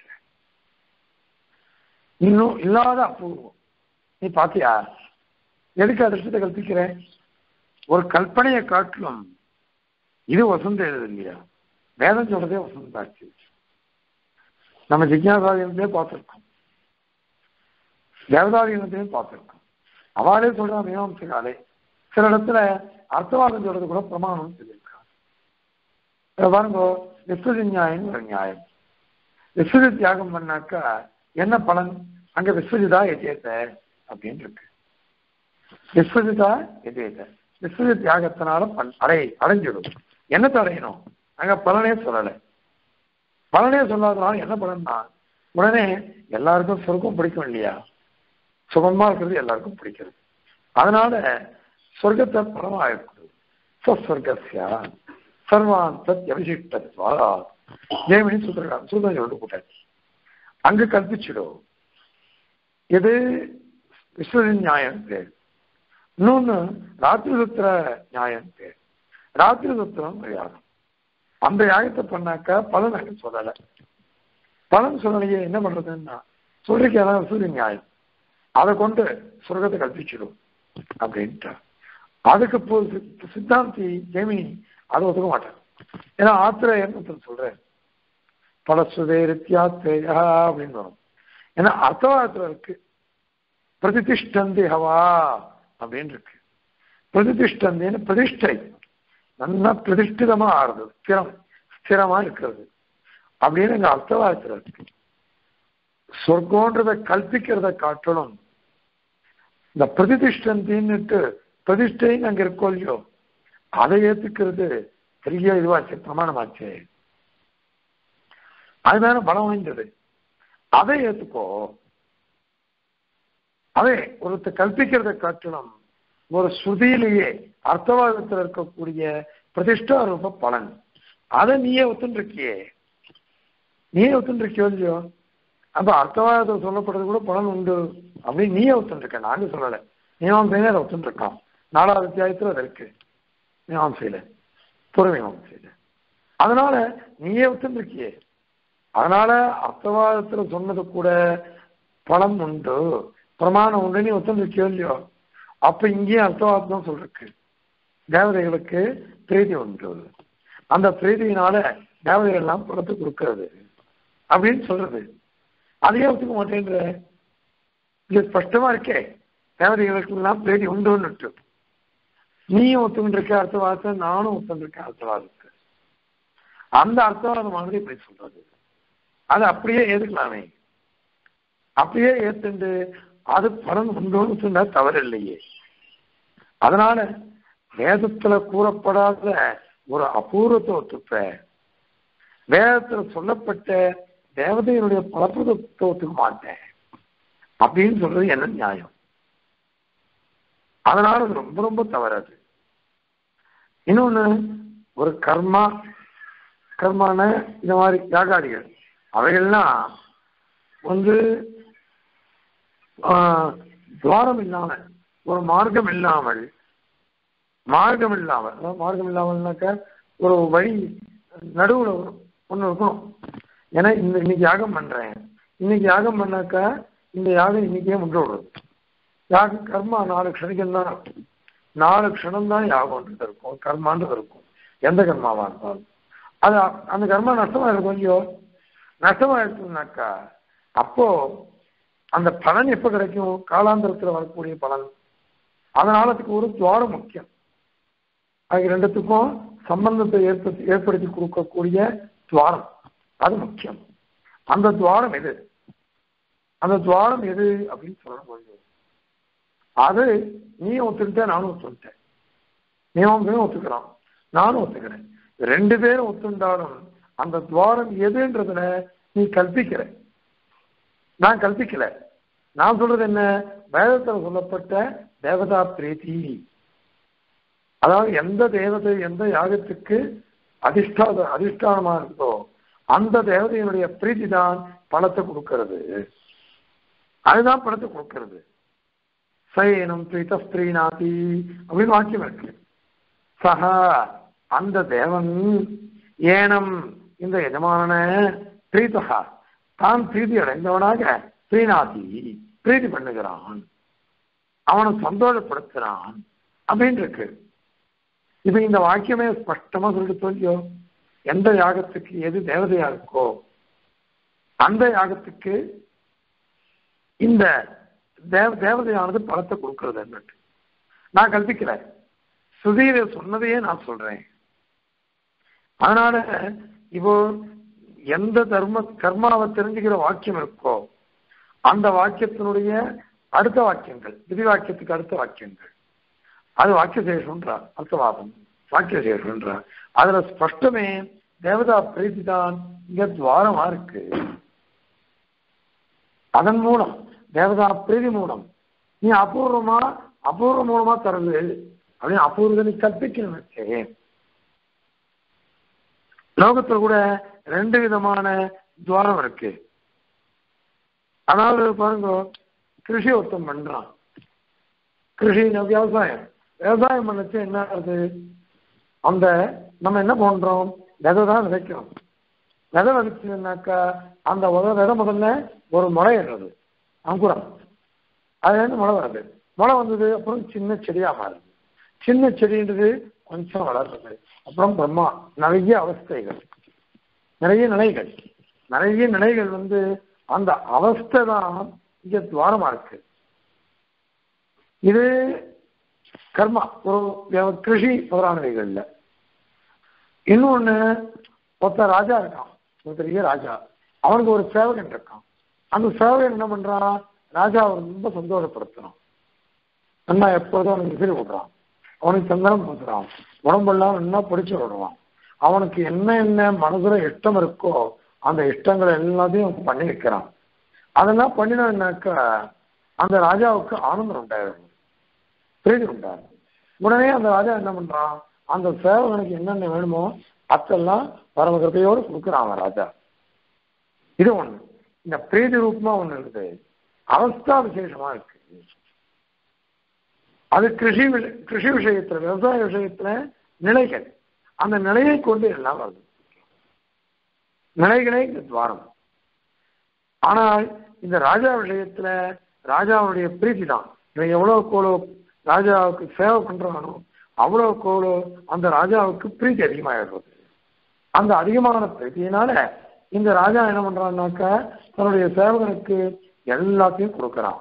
இன்னும் இல்லாத அபூர்வம் நீ பாத்தியா எதுக்கு அதிர்ஷ்டத்தை கற்பிக்கிறேன் ஒரு கல்பனையை காட்டிலும் இது வசந்த எழுது இல்லையா வேதம் சொல்றதே வசந்தாச்சு நம்ம ஜிக்யாசாதினத்திலே பார்த்துருக்கோம் தேவதாதீனத்திலையும் பார்த்துருக்கோம் அவாளே சொல்றா மீமாம்சகாலே சில இடத்துல அர்த்தவாதம் சொல்றது கூட பிரமாணம் சொல்லியிருக்காங்க பாருங்க விஸ்வதி நியாயம் ஒரு நியாயம் விஸ்வதி தியாகம் பண்ணாக்கா என்ன பலன் அங்க விஸ்வஜிதா எஜேத்த அப்படின்னு இருக்கு விஸ்வஜிதா எஜேத்த விஸ்வஜி தியாகத்தினால பண் அடை அடைஞ்சிடும் என்னத்தை அடையணும் அங்க பலனே சொல்லலை பலனே சொல்லாதனால என்ன பலன்னா உடனே எல்லாருக்கும் சொர்க்கம் பிடிக்கும் இல்லையா சுகமா இருக்கிறது எல்லாருக்கும் பிடிக்கிறது அதனால சொர்க்கத்தை பலமா இருக்குது சொர்க்கசியா சர்வான் சத் அபிஷிஷ்டத்வா ஜெயமணி சூத்திர சூத்திரம் சொல்லிட்டு போட்டாச்சு அங்கு கற்பிச்சிடும் இது விஸ்வரின் நியாயம் பேர் இன்னொன்னு ராத்திரி சுத்திர நியாயம் பேர் ராத்திரி சுத்திரம் யாகம் அந்த யாகத்தை பண்ணாக்கா பலன் அங்க சொல்லலை பலன் சொல்லலையே என்ன பண்றதுன்னா சொல்றீங்க அதான் விஸ்வரின் நியாயம் அதை கொண்டு சொர்க்கத்தை கற்பிச்சிடும் அப்படின்ட்டு அதுக்கு போ சித்தாந்தி ஜெமினி அதை ஒத்துக்க மாட்டேன் ஏன்னா ஆத்திரேயன்னு சொல்றேன் பலசுதே ரித்தியாத்திரேயா அப்படின்னு வரும் ஏன்னா அர்த்தவாதத்துல இருக்கு பிரதிஷ்டந்தி ஹவா அப்படின்னு இருக்கு பிரதிஷ்டந்தின்னு பிரதிஷ்டை நல்லா பிரதிஷ்டிதமா ஆறுது ஸ்திரம் ஸ்திரமா இருக்கிறது அப்படின்னு எங்க அர்த்தவாதத்துல இருக்கு சொர்க்கோன்றதை கல்பிக்கிறத காட்டணும் இந்த பிரதிஷ்டந்தின்னுட்டு பிரதிஷ்டைன்னு அங்க இருக்கோ இல்லையோ அதை ஏத்துக்கிறது பெரிய இதுவாச்சு பிரமாணமாச்சு அதுதானே பலம் வாய்ந்தது அதை ஏத்துக்கோ அதே ஒருத்தர் கல்பிக்கிறத காட்டணும் ஒரு ஸ்ருதியிலேயே அர்த்தவாதத்தில் இருக்கக்கூடிய பிரதிஷ்டா ரூப பலன் அதை நீயே ஒத்துருக்கியே நீயே ஒத்துருக்கியோ இல்லையோ அப்ப அர்த்தவாதத்தில் சொல்லப்படுறது கூட பலன் உண்டு அப்படின்னு நீயே ஒத்துருக்க நாங்க சொல்லலை மீமாசையில அதை ஒத்துருக்கான் நாலாவது அத்தியாயத்தில் அது இருக்கு மீமாசையில புற மீமாசையில அதனால நீயே ஒத்துருக்கியே அதனால அர்த்தவாதத்துல சொன்னது கூட பலம் உண்டு பிரமாணம் உண்டு நீ ஒத்துருக்கியோ இல்லையோ அப்ப இங்கேயும் அர்த்தவாதம் தான் சொல்றக்கு தேவதைகளுக்கு பிரீதி உண்டு அந்த பிரீதியினால தேவதைகள் எல்லாம் படத்தை கொடுக்கிறது அப்படின்னு சொல்றது அதையே ஒத்துக்க மாட்டேன்ற இது ஸ்பஷ்டமா இருக்கே தேவதைகளுக்கு எல்லாம் பிரீதி உண்டுன்னு நீயும் ஒத்துக்கிட்டு அர்த்தவாதத்தை நானும் ஒத்துக்கிட்டு அர்த்தவாதத்தை அந்த அர்த்தவாதம் மாதிரி இப்படி சொல்றது அது அப்படியே ஏத்துக்கலாமே அப்படியே ஏத்துண்டு அது பலன் உண்டோன்னு சொன்னா தவறு இல்லையே அதனால வேதத்துல கூறப்படாத ஒரு அபூர்வத்தை ஒத்துப்ப வேதத்துல சொல்லப்பட்ட தேவதையினுடைய பலப்பிரதத்தை ஒத்துக்க மாட்டேன் அப்படின்னு சொல்றது என்ன நியாயம் அதனால அது ரொம்ப ரொம்ப தவறாது இன்னொன்னு ஒரு கர்மா கர்மான இந்த மாதிரி யாகாடிகள் அவைகள்லாம் வந்து துவாரம் இல்லாமல் ஒரு மார்க்கம் இல்லாமல் மார்க்கம் இல்லாமல் அதாவது மார்க்கம் இல்லாமல்னாக்க ஒரு வழி நடுவில் ஒன்று இருக்கணும் ஏன்னா இந்த இன்னைக்கு யாகம் பண்றேன் இன்னைக்கு யாகம் பண்ணாக்கா இந்த யாகம் இன்னைக்கே முன்று விடுறது யாக கர்மா நாலு க்ஷணிகம் தான் இருக்கும் நாலு க்ஷணம் தான் யாகம்ன்றது இருக்கும் கர்மான்றது இருக்கும் எந்த கர்மாவா இருந்தாலும் அது அந்த கர்மா நஷ்டமா இருக்கும் இல்லையோ நஷ்டமா இருக்குனாக்கா அப்போ அந்த பலன் எப்ப கிடைக்கும் காலாந்தரத்தில் வரக்கூடிய பலன் அதனால அதுக்கு ஒரு துவாரம் முக்கியம் அது ரெண்டுத்துக்கும் சம்பந்தத்தை ஏற்படுத்தி ஏற்படுத்தி கொடுக்கக்கூடிய துவாரம் அது முக்கியம் அந்த துவாரம் எது அந்த துவாரம் எது அப்படின்னு சொல்ல முடியும் அது நீ ஒத்துக்கிட்ட நானும் ஒத்துக்கிட்டேன் நீயும் ஒத்துக்கிறான் நானும் ஒத்துக்கிறேன் ரெண்டு பேரும் ஒத்துண்டாலும் அந்த துவாரம் எதுன்றதுல நீ கல்பிக்கிற நான் கல்பிக்கல நான் சொல்றது என்ன வேதத்தில் சொல்லப்பட்ட தேவதா பிரீத்தி அதாவது எந்த தேவதை எந்த யாகத்துக்கு அதிஷ்டாத அதிஷ்டானமா இருக்கோ அந்த தேவதையினுடைய பிரீத்தி தான் பணத்தை கொடுக்கிறது அதுதான் பணத்தை கொடுக்கிறது சயனம் பிரீத ஸ்திரீநாதி அப்படின்னு வாக்கியம் இருக்கு சகா அந்த தேவன் ஏனம் இந்த எஜமான பிரீதகா தான் பிரீதி அடைந்தவனாக பிரீநாதி பிரீதி பண்ணுகிறான் அவனை சந்தோஷப்படுத்துறான் அப்படின்னு இருக்கு இப்ப இந்த வாக்கியமே ஸ்பஷ்டமா சொல்லிட்டு சொல்லியோ எந்த யாகத்துக்கு எது தேவதையா இருக்கோ அந்த யாகத்துக்கு இந்த தேவ தேவதையானது பலத்தை கொடுக்கிறது என்னட்டு நான் கல்பிக்கல சுதீர சொன்னதையே நான் சொல்றேன் அதனால இப்போ எந்த தர்ம கர்மாவை தெரிஞ்சுக்கிற வாக்கியம் இருக்கோ அந்த வாக்கியத்தினுடைய அடுத்த வாக்கியங்கள் விதி வாக்கியத்துக்கு அடுத்த வாக்கியங்கள் அது வாக்கியசேஷன்றார் அர்த்தவாதம் வாக்கியசேஷன்றார் அதுல ஸ்பஷ்டமே தேவதா பிரீத்தி தான் இங்க துவாரமா இருக்கு அதன் மூலம் தேவதா பிரீதி மூலம் நீ அபூர்வமா அபூர்வ மூலமா தரது அப்படின்னு அபூர்வத்தை நீ கற்பிக்கணும் லோகத்துல கூட ரெண்டு விதமான துவாரம் இருக்கு அதாவது பாருங்க கிருஷி ஒருத்தம் பண்றான் கிருஷி விவசாயம் விவசாயம் பண்ணச்சு என்ன ஆகுது அந்த நம்ம என்ன பண்றோம் விதை தான் விதைக்கிறோம் விதை விதைச்சதுனாக்கா அந்த உத விதை முதல்ல ஒரு முளை ஏறுறது அங்குரம் அதுல இருந்து முளை வருது முளை வந்தது அப்புறம் சின்ன செடியா மாறுது சின்ன செடின்றது கொஞ்சம் வளர்றது அப்புறம் பிரம்மா நிறைய அவஸ்தைகள் நிறைய நிலைகள் நிறைய நிலைகள் வந்து அந்த அவஸ்தை தான் இங்க துவாரமா இருக்கு இது கர்மா ஒரு கிருஷி முதலானவைகள்ல இன்னொன்னு ஒருத்தர் ராஜா இருக்கான் ஒரு பெரிய ராஜா அவனுக்கு ஒரு சேவகன் இருக்கான் அந்த சேவகன் என்ன பண்றான் ராஜாவை ரொம்ப சந்தோஷப்படுத்துறான் நல்லா எப்போதும் அவனுக்கு விசிறி விடுறான் அவனுக்கு சந்தனம் பூசுறான் உடம்பெல்லாம் நல்லா பிடிச்சு விடுவான் அவனுக்கு என்ன என்ன மனசுல இஷ்டம் இருக்கோ அந்த இஷ்டங்களை எல்லாத்தையும் பண்ணி வைக்கிறான் அதெல்லாம் பண்ணினாக்கா அந்த ராஜாவுக்கு ஆனந்தம் உண்டாயிடும் பிரீதி உண்டாகும் உடனே அந்த ராஜா என்ன பண்றான் அந்த சேவகனுக்கு என்னென்ன வேணுமோ அத்தெல்லாம் பரமகிருப்பையோடு கொடுக்குறான் அவன் ராஜா இது ஒண்ணு இந்த பிரீதி ரூபமா ஒண்ணு இருக்குது அவஸ்தா விசேஷமா இருக்கு அது கிருஷி கிருஷி விஷயத்துல விவசாய விஷயத்துல நிலைகள் அந்த நிலையை கொண்டு எல்லாம் வருது நிலைகளே இந்த துவாரம் ஆனால் இந்த ராஜா விஷயத்துல ராஜாவுடைய பிரீத்தி தான் இவன் எவ்வளவு கோலோ ராஜாவுக்கு சேவை பண்றானோ அவ்வளவு கோலோ அந்த ராஜாவுக்கு பிரீத்தி அதிகமாகிடுறது அந்த அதிகமான பிரீத்தியினால இந்த ராஜா என்ன பண்றான்னாக்கா தன்னுடைய சேவகனுக்கு எல்லாத்தையும் கொடுக்கறான்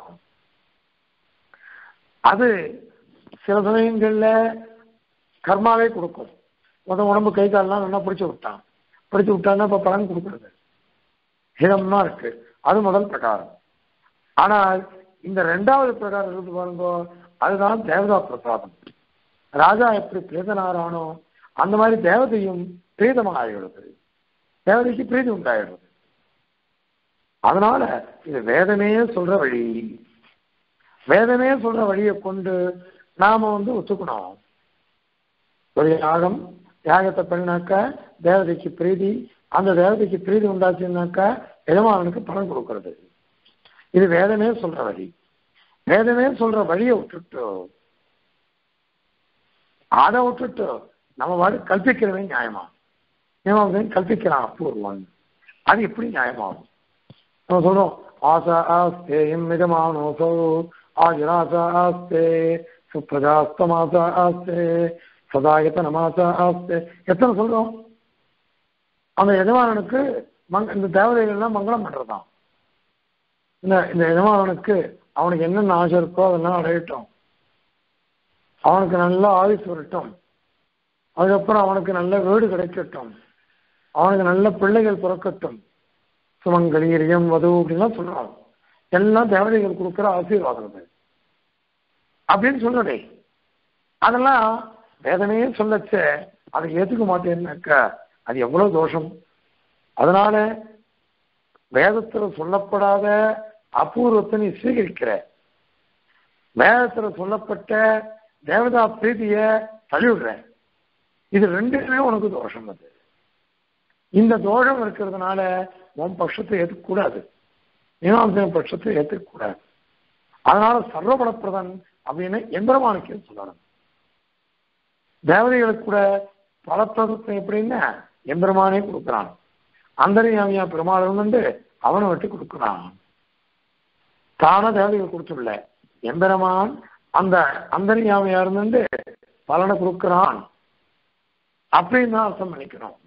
அது சில சமயங்கள்ல கர்மாவே கொடுக்கும் முத உடம்பு கை கால்லாம் நல்லா பிடிச்சு விட்டான் பிடிச்சு விட்டான்னா இப்ப பலன் கொடுக்கறது ஹிதம்னா இருக்கு அது முதல் பிரகாரம் ஆனால் இந்த ரெண்டாவது பிரகாரம் இருந்து பாருங்க அதுதான் தேவதா பிரசாதம் ராஜா எப்படி பிரீதனாரானோ அந்த மாதிரி தேவதையும் பிரீதமாக ஆகிவிடுது தேவதைக்கு பிரீதி உண்டாயிடுறது அதனால இது வேதமே சொல்ற வழி வேதமே சொல்ற வழியை கொண்டு நாம வந்து ஒத்துக்கணும் ஒரு யாகம் யாகத்தை பண்ணினாக்கா தேவதைக்கு பிரீதி அந்த தேவதைக்கு பிரீதி உண்டாச்சுன்னாக்கா எஜமானனுக்கு பலன் கொடுக்கறது இது வேதமே சொல்ற வழி வேதமே சொல்ற வழியை விட்டுட்டு அதை விட்டுட்டு நம்ம வாடி கல்பிக்கிறவே நியாயமா நியமம் கல்பிக்கிறான் அப்பூர்வம் அது எப்படி நியாயமாகும் நம்ம சொல்றோம் ஆசா ஆஸ்தே மிதமானோசோ ஆஜராசா ஆஸ்தே சுப்ரஜாஸ்தமாசா ஆஸ்தே சதாயத்த நமாசா ஆஸ்தே எத்தனை சொல்றோம் அந்த எஜமானனுக்கு மங் இந்த தேவதைகள்லாம் மங்களம் பண்றதுதான் இந்த இந்த எஜமானனுக்கு அவனுக்கு என்னென்ன ஆசை இருக்கோ அதெல்லாம் அடையட்டும் அவனுக்கு நல்லா ஆயுஸ் வரட்டும் அதுக்கப்புறம் அவனுக்கு நல்ல வீடு கிடைக்கட்டும் அவனுக்கு நல்ல பிள்ளைகள் பிறக்கட்டும் சுமங்கலீரியம் வது அப்படின்லாம் சொல்றான் எல்லாம் தேவதைகள் கொடுக்குற ஆசீர்வாதம் அது அப்படின்னு சொல்லடே அதெல்லாம் வேதனையே சொல்லச்ச அதை ஏத்துக்க மாட்டேன்னாக்கா அது எவ்வளவு தோஷம் அதனால வேதத்துல சொல்லப்படாத அபூர்வத்தை நீ ஸ்வீகரிக்கிற வேதத்துல சொல்லப்பட்ட தேவதா பிரீதிய தள்ளிவிடுற இது ரெண்டுமே உனக்கு தோஷம் அது இந்த தோஷம் இருக்கிறதுனால உன் பட்சத்தை ஏற்றுக்கூடாது மீனாம்சன பட்சத்தை ஏற்றுக்கூடாது அதனால சர்வபலப்பிரதன் அப்படின்னு எம்பெருமானுக்கு சொல்லணும் தேவதைகளுக்கு கூட பலப்பிரதத்தை எப்படின்னா எம்பெருமானே கொடுக்குறான் அந்தரியாமியா பெருமாள் வந்து அவனை விட்டு கொடுக்குறான் தான தேவதைகள் கொடுத்துள்ள எம்பெருமான் அந்த அந்தரியாமையா இருந்து பலனை கொடுக்கிறான் அப்படின்னு தான் அர்த்தம் பண்ணிக்கணும்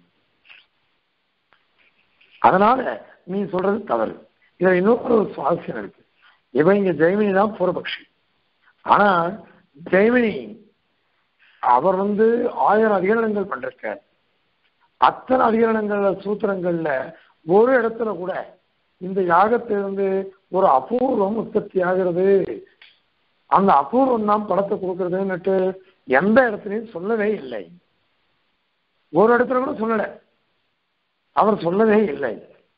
அதனால நீ சொல்றது தவறு இதுல இன்னொரு சுவாரஸ்யம் இருக்கு இவன் இங்க ஜெய்மினி தான் பூர்வபக்ஷி ஆனா ஜெய்மினி அவர் வந்து ஆயிரம் அதிகரணங்கள் பண்றார் அத்தனை அதிகரணங்கள்ல சூத்திரங்கள்ல ஒரு இடத்துல கூட இந்த யாகத்திலிருந்து ஒரு அபூர்வம் உற்பத்தி ஆகிறது அந்த அபூர்வம் தான் படத்தை கொடுக்கறதுன்னுட்டு எந்த இடத்துலையும் சொல்லவே இல்லை ஒரு இடத்துல கூட சொல்லல அவர் சொல்லவே இல்லை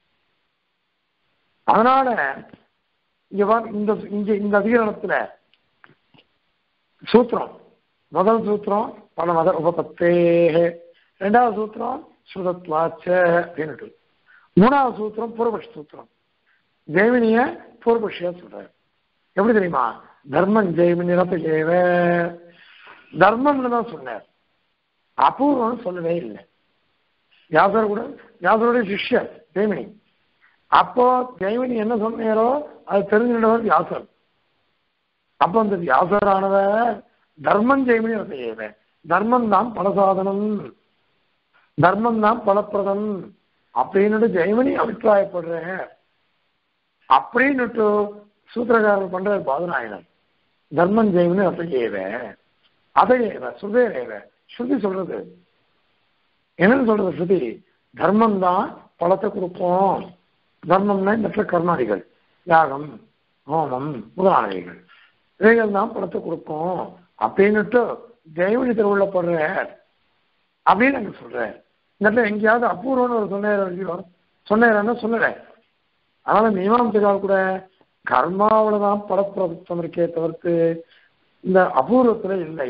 அதனால இங்க வா- இந்த இங்க இந்த அதிகரணத்துல சூத்திரம் முதல் சூத்திரம் பல மத உபபத்தே ரெண்டாவது சூத்திரம் ஸ்ருதத்வாச்ச அப்படின்னுட்டு மூணாவது சூத்திரம் பூர்வபக்ஷ சூத்திரம் ஜெய்மினிய பூர்வபக்ஷியா சொல்றாரு எப்படி தெரியுமா தர்மம் ஜெய்மினி ரத்த ஜெயவ தர்மம்னு தான் சொன்னார் அபூர்வம் சொல்லவே இல்லை வியாசர் கூட வியாசருடைய சிஷ்யர் ஜெய்மினி அப்போ ஜெய்மினி என்ன சொன்னாரோ அது தெரிஞ்சுட்டவர் வியாசர் அப்போ அந்த வியாசரானவர் தர்மம் ஜெய்மினி ரத்தையேவ தர்மம் தான் பலசாதனம் தர்மம் தான் பலப்பிரதம் அப்படின்னு ஜெய்மினி அபிப்பிராயப்படுறேன் அப்படின்னுட்டு சூத்திரகாரர் பண்ற பாதநாயனர் தர்மம் ஜெய்மினி ரத்தையேவ அதையேவ சுதேரேவ ஸ்ருதி சொல்றது என்னன்னு சொல்றது ஸ்ருதி தர்மம் தான் பலத்தை கொடுப்போம் தர்மம்னா மற்ற கர்மாதிகள் யாகம் ஹோமம் முதலானவைகள் இவைகள் தான் பலத்தை கொடுப்போம் அப்படின்னுட்டு ஜெயமணி திருவுள்ள படுற அப்படின்னு எனக்கு சொல்றேன் இந்த இடத்துல எங்கேயாவது அபூர்வம்னு ஒரு சொன்னார் சொன்னார் சொல்லல அதனால மீமாம்சகால் கூட கர்மாவில தான் பலப்பிரபுத்தம் இருக்கே தவிர்த்து இந்த அபூர்வத்துல இல்லை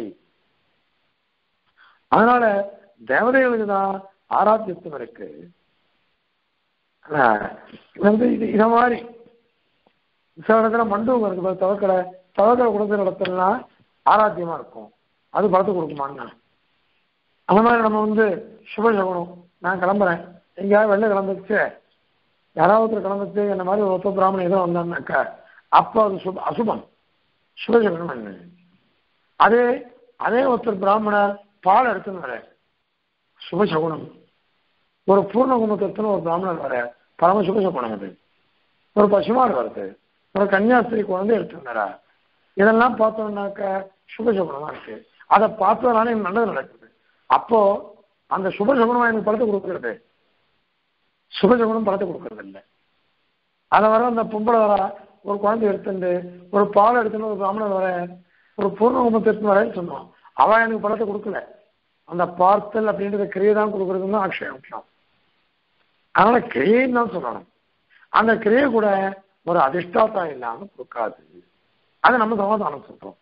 அதனால தேவதைகளுக்கு தான் ஆராத்தியத்துவம் இருக்கு ஆனா, இது வந்து இது இத மாதிரி சில இடத்துல மண்டபம் இருக்கு பாரு, தவக்கலை தவக்கலை கொடுக்குற இடத்துலலாம் ஆராத்தியமா இருக்கும் அது பலத்தை கொடுக்குமாங்க அந்த மாதிரி நம்ம வந்து சுப சகுனம் நான் கிளம்புறேன் எங்கேயாவது வெளில கிளம்பிச்சு யாராவது ஒருத்தர் கிளம்பிச்சு என்ன மாதிரி ஒரு ஒத்த பிராமணன் ஏதோ வந்தான்னாக்கா அப்போ அது சுப அசுபம் சுபசகுனம் என்ன அதே அதே ஒருத்தர் பிராமணர் பால் எடுத்துன்னு வர சுபசகுனம் ஒரு பூர்ண குணத்திற்கு ஒரு பிராமணர் வர பரம சுபசகுனம் அது ஒரு பசுமாடு வருது ஒரு கன்னியாஸ்திரி குழந்தை எடுத்துன்னு வரா இதெல்லாம் பார்த்தோம்னாக்க சுபசகுனமா இருக்கு அதை பார்த்ததுனால எனக்கு நல்லது நடக்குது அப்போ அந்த சுபசகுனமா எனக்கு படத்தை கொடுக்கறது சுபசகுனம் படத்தை கொடுக்கறது இல்லை அதை வர அந்த பொம்பளை வர ஒரு குழந்தை எடுத்துட்டு ஒரு பால் எடுத்துன்னு ஒரு பிராமணர் வர ஒரு பூர்ண கும்பத்தை எடுத்துன்னு வரேன்னு சொன்னோம் அவன் எனக்கு படத்தை கொடுக்கல அந்த பார்த்தல் அப்படின்றத கிரியை தான் கொடுக்கறதுன்னு தான் அக்ஷயம் முக்கியம் அதனால கிரியைன்னு தான் சொல்லணும் அந்த கிரியை கூட ஒரு அதிஷ்டாத்தா இல்லாம கொடுக்காது அதை நம்ம சமாதானம் சொல்றோம்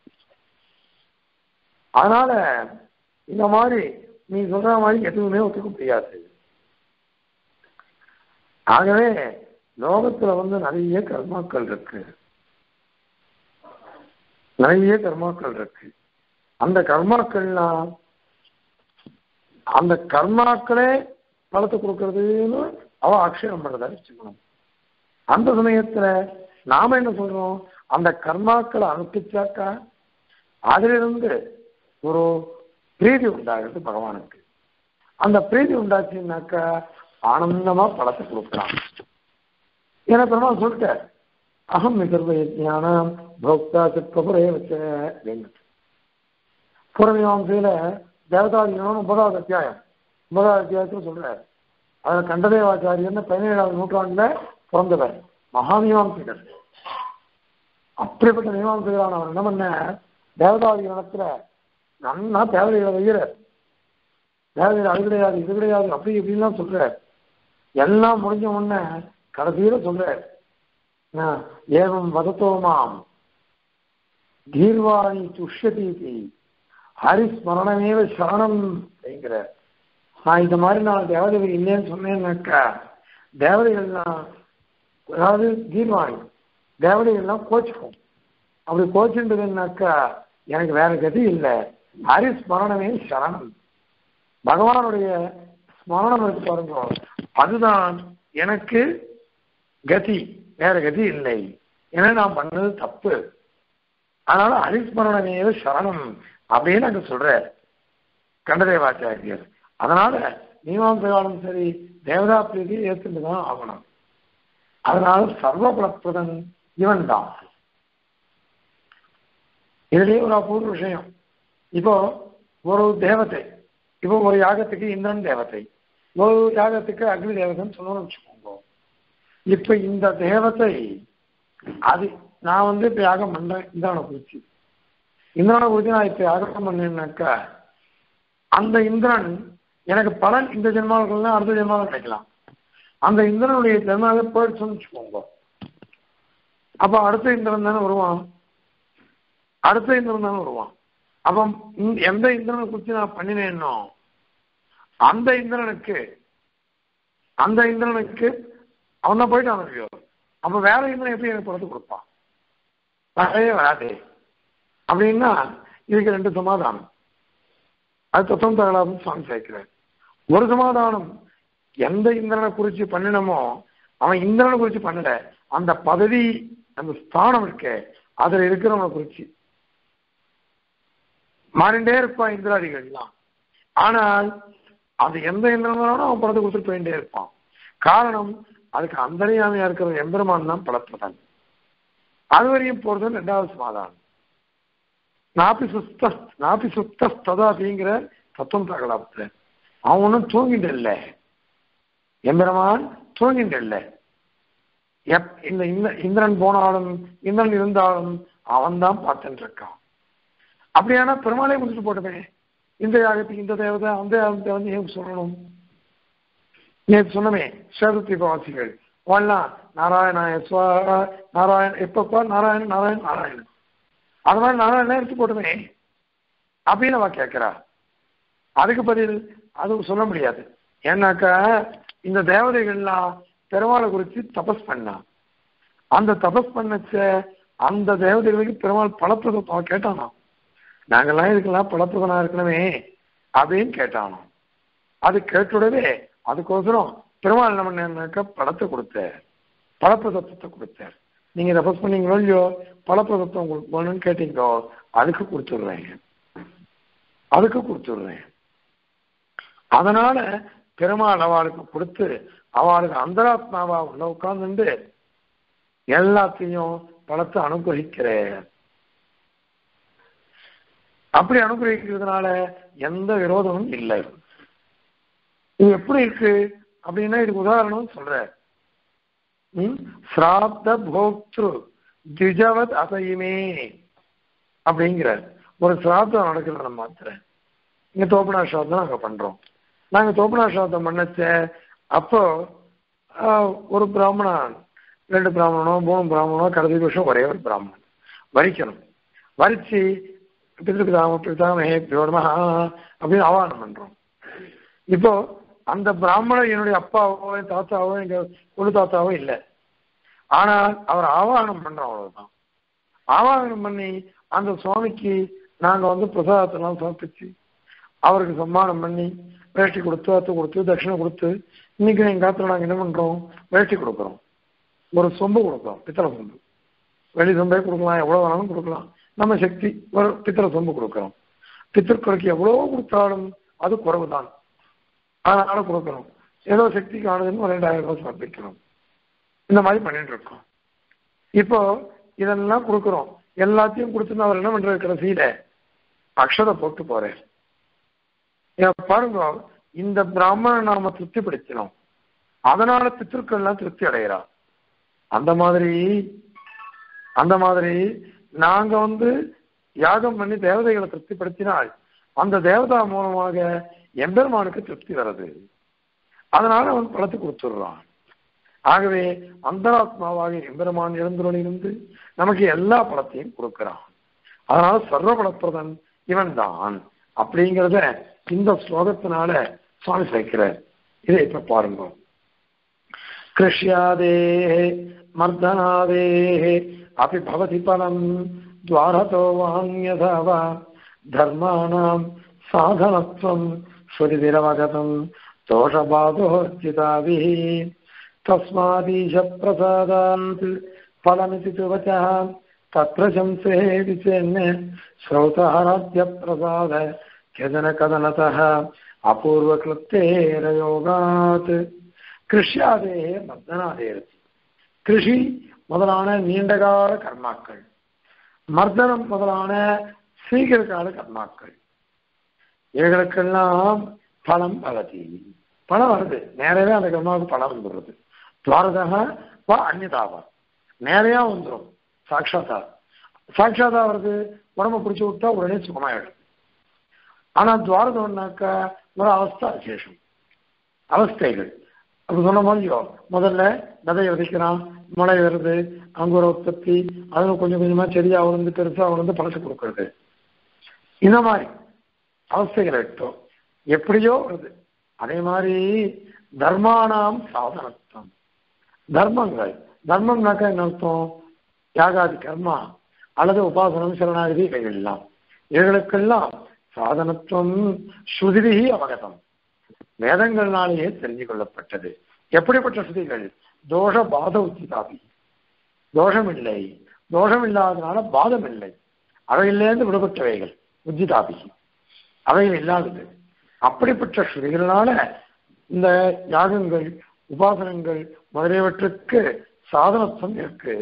அதனால இந்த மாதிரி நீ சொல்ற மாதிரி எதுவுமே ஒத்துக்க முடியாது ஆகவே லோகத்துல வந்து நிறைய கர்மாக்கள் இருக்கு நிறைய கர்மாக்கள் இருக்கு அந்த கர்மாக்கள்லாம் அந்த கர்மாக்களே பலத்தை கொடுக்கறதுன்னு அவ ஆக்ஷேபம் பண்றதா வச்சுக்கணும் அந்த சமயத்துல நாம என்ன சொல்றோம் அந்த கர்மாக்களை அனுப்பிச்சாக்கா அதிலிருந்து ஒரு பிரீதி உண்டாகிறது பகவானுக்கு அந்த பிரீதி உண்டாச்சுன்னாக்கா ஆனந்தமா பலத்தை கொடுக்கலாம் ஏன்னா பெருமாள் சொல்லிட்டார் அகம் நிகர்வ ஞானம் போக்தா சிற்பபுரே வச்ச அப்படின்னு புறமீமாசையில தேவதாதிகரணம் ஒன்பதாவது அத்தியாயம் ஒன்பதாவது அத்தியாயத்தில் சொல்றார் அதில் கண்டதேவாச்சாரியர்னு பதினேழாவது நூற்றாண்டுல பிறந்தவர் மகாமீமாம்சகர் அப்படிப்பட்ட மீமாம்சகரான அவர் என்ன பண்ண தேவதாதிகரணத்துல நன்னா தேவதைகளை வைகிறார் தேவதைகள் அது கிடையாது இது கிடையாது அப்படி இப்படின்லாம் சொல்றார் எல்லாம் முடிஞ்ச உடனே கடைசியில சொல்றார் என்ன, ஏவம் வதத்தோமாம் தீர்வாணி துஷ்யதீதி ஹரிஸ்மரணமேவ சரணம் அப்படிங்கிற நான் இந்த மாதிரி நான் தேவதைகள் இல்லைன்னு சொன்னேன்னாக்கா தேவதைகள்லாம் அதாவது தீர்வாணி தேவதைகள்லாம் கோச்சுக்கும் அப்படி கோச்சுன்றதுன்னாக்கா எனக்கு வேற கதி இல்லை ஹரிஸ்மரணமே சரணம் பகவானுடைய ஸ்மரணம் இருக்கு பாருங்க அதுதான் எனக்கு கதி வேற கதி இல்லை ஏன்னா நான் பண்ணது தப்பு அதனால ஹரிஸ்மரணமேவ சரணம் அப்படின்னு அங்க சொல்ற கண்டதேவாச்சாரியர் அதனால மீமாம்சகாலம் சரி தேவதா பிரீதியை ஏற்றுட்டு தான் ஆகணும் அதனால சர்வபலப்பிரதன் இவன் தான் இதுலயே ஒரு அபூர்வ விஷயம் இப்போ ஒரு தேவதை இப்போ ஒரு யாகத்துக்கு இந்திரன் தேவதை ஒரு யாகத்துக்கு அக்னி தேவதைன்னு சொல்லணும்னு வச்சுக்கோங்க இப்ப இந்த தேவதை அது நான் வந்து இப்ப யாகம் பண்றேன் இந்திரனை குறிச்சு இந்திரனை குறிச்சு நான் இப்ப யாகம் பண்ணேன்னாக்கா அந்த இந்திரன் எனக்கு பலன் இந்த ஜென்மாவுக்குள்ள அடுத்த ஜென்மாவில் கிடைக்கலாம் அந்த இந்திரனுடைய ஜென்மாவே போயிடுச்சுன்னு வச்சுக்கோங்க அப்ப அடுத்த இந்திரன் தானே வருவான் அடுத்த இந்திரன் தானே வருவான் அப்ப இந்த- எந்த இந்திரனை குறித்து நான் பண்ணினேனோ அந்த இந்திரனுக்கு அந்த இந்திரனுக்கு அவன் தான் போயிட்டான் இல்லையோ அப்ப வேற இந்திரன் எப்படி எனக்கு படத்து கொடுப்பான் வரவே வராது அப்படின்னா இதுக்கு ரெண்டு சமாதானம் அது தத்துவம் தகலாபம் சுவாமி சேர்க்கிறார் ஒரு சமாதானம் எந்த இந்திரனை குறிச்சு பண்ணினமோ அவன் இந்திரனை குறிச்சு பண்ணல அந்த பதவி அந்த ஸ்தானம் இருக்கே அதுல இருக்கிறவனை குறிச்சு மாறிண்டே இருப்பான் இந்திராதிகள்லாம் ஆனால் அது எந்த இந்திரனாலும் அவன் படத்தை கொடுத்துட்டு போயிட்டே இருப்பான் காரணம் அதுக்கு அந்தரியாமையா இருக்கிற எம்பெருமான் தான் பலப்பிரதான் அது வரையும் போறது ரெண்டாவது சமாதானம் நாப்பி சுத்த நாப்பி சுத்த ததாபிங்கிற தத்துவம் தகலாபத்துல அவன் ஒன்றும் தூங்கிட்டு இல்லை எம்பெருமான் தூங்கிட்டு இல்லை எப் இந்த இந்த- இந்திரன் போனாலும் இந்திரன் இருந்தாலும் அவன் தான் பார்த்துட்டு இருக்கான் அப்படியானா பெருமாளே முடிச்சுட்டு போட்டுமே இந்த யாகத்துக்கு இந்த தேவதை அந்த யாகத்தை வந்து ஏன் சொல்லணும் நேற்று சொன்னமே சேதத்தி வாசிகள் வாழலாம் நாராயணாய ஸ்வா நாராயண எப்பப்பா நாராயணன் நாராயணன் நாராயணன் அது மாதிரி நாராயணன் எடுத்து போட்டுமே அப்படின்னு அவ கேட்கிறா அதுக்கு பதில் அது சொல்ல முடியாது ஏன்னாக்கா இந்த தேவதைகள்லாம் பெருமாளை குறித்து தபஸ் பண்ணா அந்த தபஸ் பண்ணச்ச அந்த தேவதைகளுக்கு பெருமாள் பலப்பிரதம் கேட்டானா நாங்கெல்லாம் இதுக்கெல்லாம் பலப்பிரதனா இருக்கணுமே அப்படின்னு கேட்டானோ அது கேட்டுடவே அதுக்கோசரம் பெருமாள் என்ன பண்ணாக்க பழத்தை கொடுத்தார் பழப்பிரதத்தை கொடுத்தார் நீங்க தபஸ் பண்ணீங்களோ இல்லையோ பழப்பிரதத்தை உங்களுக்கு வேணும்னு கேட்டீங்களோ அதுக்கு கொடுத்துடுறேன் அதுக்கு கொடுத்துடுறேன் அதனால பெருமாள் அவளுக்கு கொடுத்து அவளுக்கு அந்தராத்மாவா உள்ள உட்கார்ந்துட்டு எல்லாத்தையும் பழத்தை அனுகிரகிக்கிறேன் அப்படி அனுகிரகிக்கிறதுனால எந்த விரோதமும் இல்லை இது எப்படி இருக்கு அப்படின்னா இதுக்கு உதாரணம் சொல்ற சிராப்த போக்திரு திஜவத் அசையுமே அப்படிங்கிறார் ஒரு சிராப்தம் நடக்கிற நம்ம மாத்திர இங்க தோப்பனா சாதம் நாங்க பண்றோம் நாங்க தோப்பனா சாதம் பண்ணச்ச அப்போ ஆஹ், ஒரு பிராமணன் ரெண்டு பிராமணனோ மூணு பிராமணனோ கடைசி வருஷம் ஒரே ஒரு பிராமணன் வரிக்கணும் வரிச்சு பிதிருப்பிதாம பிதாமஹே பியோடமா அப்படின்னு ஆவானம் பண்றோம் இப்போ அந்த பிராமணர் என்னுடைய அப்பாவோ என் தாத்தாவோ எங்க குழு தாத்தாவோ இல்லை ஆனால் அவர் ஆவாகனம் பண்றோம் அவ்வளவுதான் ஆவாகனம் பண்ணி அந்த சுவாமிக்கு நாங்க வந்து பிரசாதத்தெல்லாம் சமர்ப்பிச்சு அவருக்கு சம்மானம் பண்ணி வேஷ்டி கொடுத்து அத்து கொடுத்து தட்சிணை கொடுத்து இன்னைக்கு எங்க காத்துல நாங்க என்ன பண்றோம் வேஷ்டி கொடுக்குறோம் ஒரு சொம்பு கொடுக்குறோம் பித்தளை சொம்பு வெளி சொம்பே கொடுக்கலாம் எவ்வளவு வேணாலும் கொடுக்கலாம் நம்ம சக்தி ஒரு பித்தளை சொம்பு கொடுக்குறோம் பித்தர்களுக்கு எவ்வளவோ கொடுத்தாலும் அது குறைவுதான் அதனால கொடுக்கணும் ஏதோ சக்திக்கு ஆனதுன்னு ஒரு ரெண்டாயிரம் ரூபாய் சமர்ப்பிக்கணும் இந்த மாதிரி பண்ணிட்டு இருக்கோம் இப்போ இதெல்லாம் கொடுக்குறோம் எல்லாத்தையும் கொடுத்துட்டு அவர் என்ன பண்றாரு கடைசியில அக்ஷதை போட்டு போறேன் இப்ப பாருங்க இந்த பிராமணன் நாம திருப்திப்படுத்தினோம் அதனால பித்திருக்கள்லாம் திருப்தி அடைகிறா அந்த மாதிரி அந்த மாதிரி நாங்க வந்து யாகம் பண்ணி தேவதைகளை திருப்திப்படுத்தினால் அந்த தேவதா மூலமாக எம்பெருமானுக்கு திருப்தி வருது அதனால அவன் பழத்தை கொடுத்துடுறான் ஆகவே அந்தராத்மாவாக எம்பெருமான் எழுந்துள்ளிருந்து நமக்கு எல்லா பழத்தையும் கொடுக்கிறான் அதனால சர்வ பலப்பிரதன் இவன் தான் அப்படிங்கிறத இந்த ஸ்லோகத்தினால சுவாமி சேர்க்கிறார் இதை இப்ப பாருங்க கிருஷ்யாதே மர்தனாதே அப்படி பவதி பலம் துவாரதோ வாங்கியதா வா தர்மாணாம் சாதனத்துவம் ஸ்ருதிரவகதம் தோஷபாதோர்ஜிதாவி தஸ்மாதீஷ பிரசாதாத் பலமிதி து வச்சः तत्र शंसेति चेन्न श्रौताराध्य प्रसाद ह्यजन कदनतः அபூர்வகிருத்தேரயோகாத் கிருஷ்யாதே மர்தனாதேரதி கிருஷி முதலான நீண்டகால கர்மாக்கள் மர்தனம் முதலான சீக்கிர கால கர்மாக்கள் இவைகளுக்கெல்லாம் பலம் பலதி பணம் வருது நேரவே அந்த கர்மாவுக்கு பணம் வந்துடுறது துவாரதக வா அந்நிதாவா நேரையா வந்துடும் சாட்சாத்தா சாட்சாத்தா வருது உடம்ப பிடிச்சி விட்டா உடனே சுகமாயிடும் ஆனா துவாரதம்னாக்கா ஒரு அவஸ்தா விசேஷம் அவஸ்தைகள் அப்படி சொன்ன மாதிரியோ முதல்ல விதையை விதைக்கிறான் மழை வருது அங்குர உற்பத்தி அதுவும் கொஞ்சம் கொஞ்சமா செடியா வளர்ந்து பெருசா வளர்ந்து பழச்சு கொடுக்கறது இந்த மாதிரி அவஸ்தைகள் எடுத்தோம் எப்படியோ வருது அதே மாதிரி தர்மானாம் சாதனத்துவம் தர்மங்கள் தர்மம்னாக்கா என்ன அர்த்தம் யாகாதி கர்மா அல்லது உபாசனம் சரணாகதி இவைகள் எல்லாம் இவைகளுக்கெல்லாம் சாதனத்துவம் ஸ்ருதிகி அவகதம் வேதங்கள்னாலேயே தெரிஞ்சு கொள்ளப்பட்டது எப்படிப்பட்ட ஸ்ருதிகள் தோஷ பாத உச்சிதாபி தோஷம் இல்லை தோஷம் இல்லாதனால பாதம் இல்லை அவையிலேருந்து விடுபட்டவைகள் உச்சிதாபி அவைகள் இல்லாதது அப்படிப்பட்ட ஸ்ருதிகளால இந்த யாகங்கள் உபாசனங்கள் முதலியவற்றுக்கு சாதனத்துவம் இருக்கு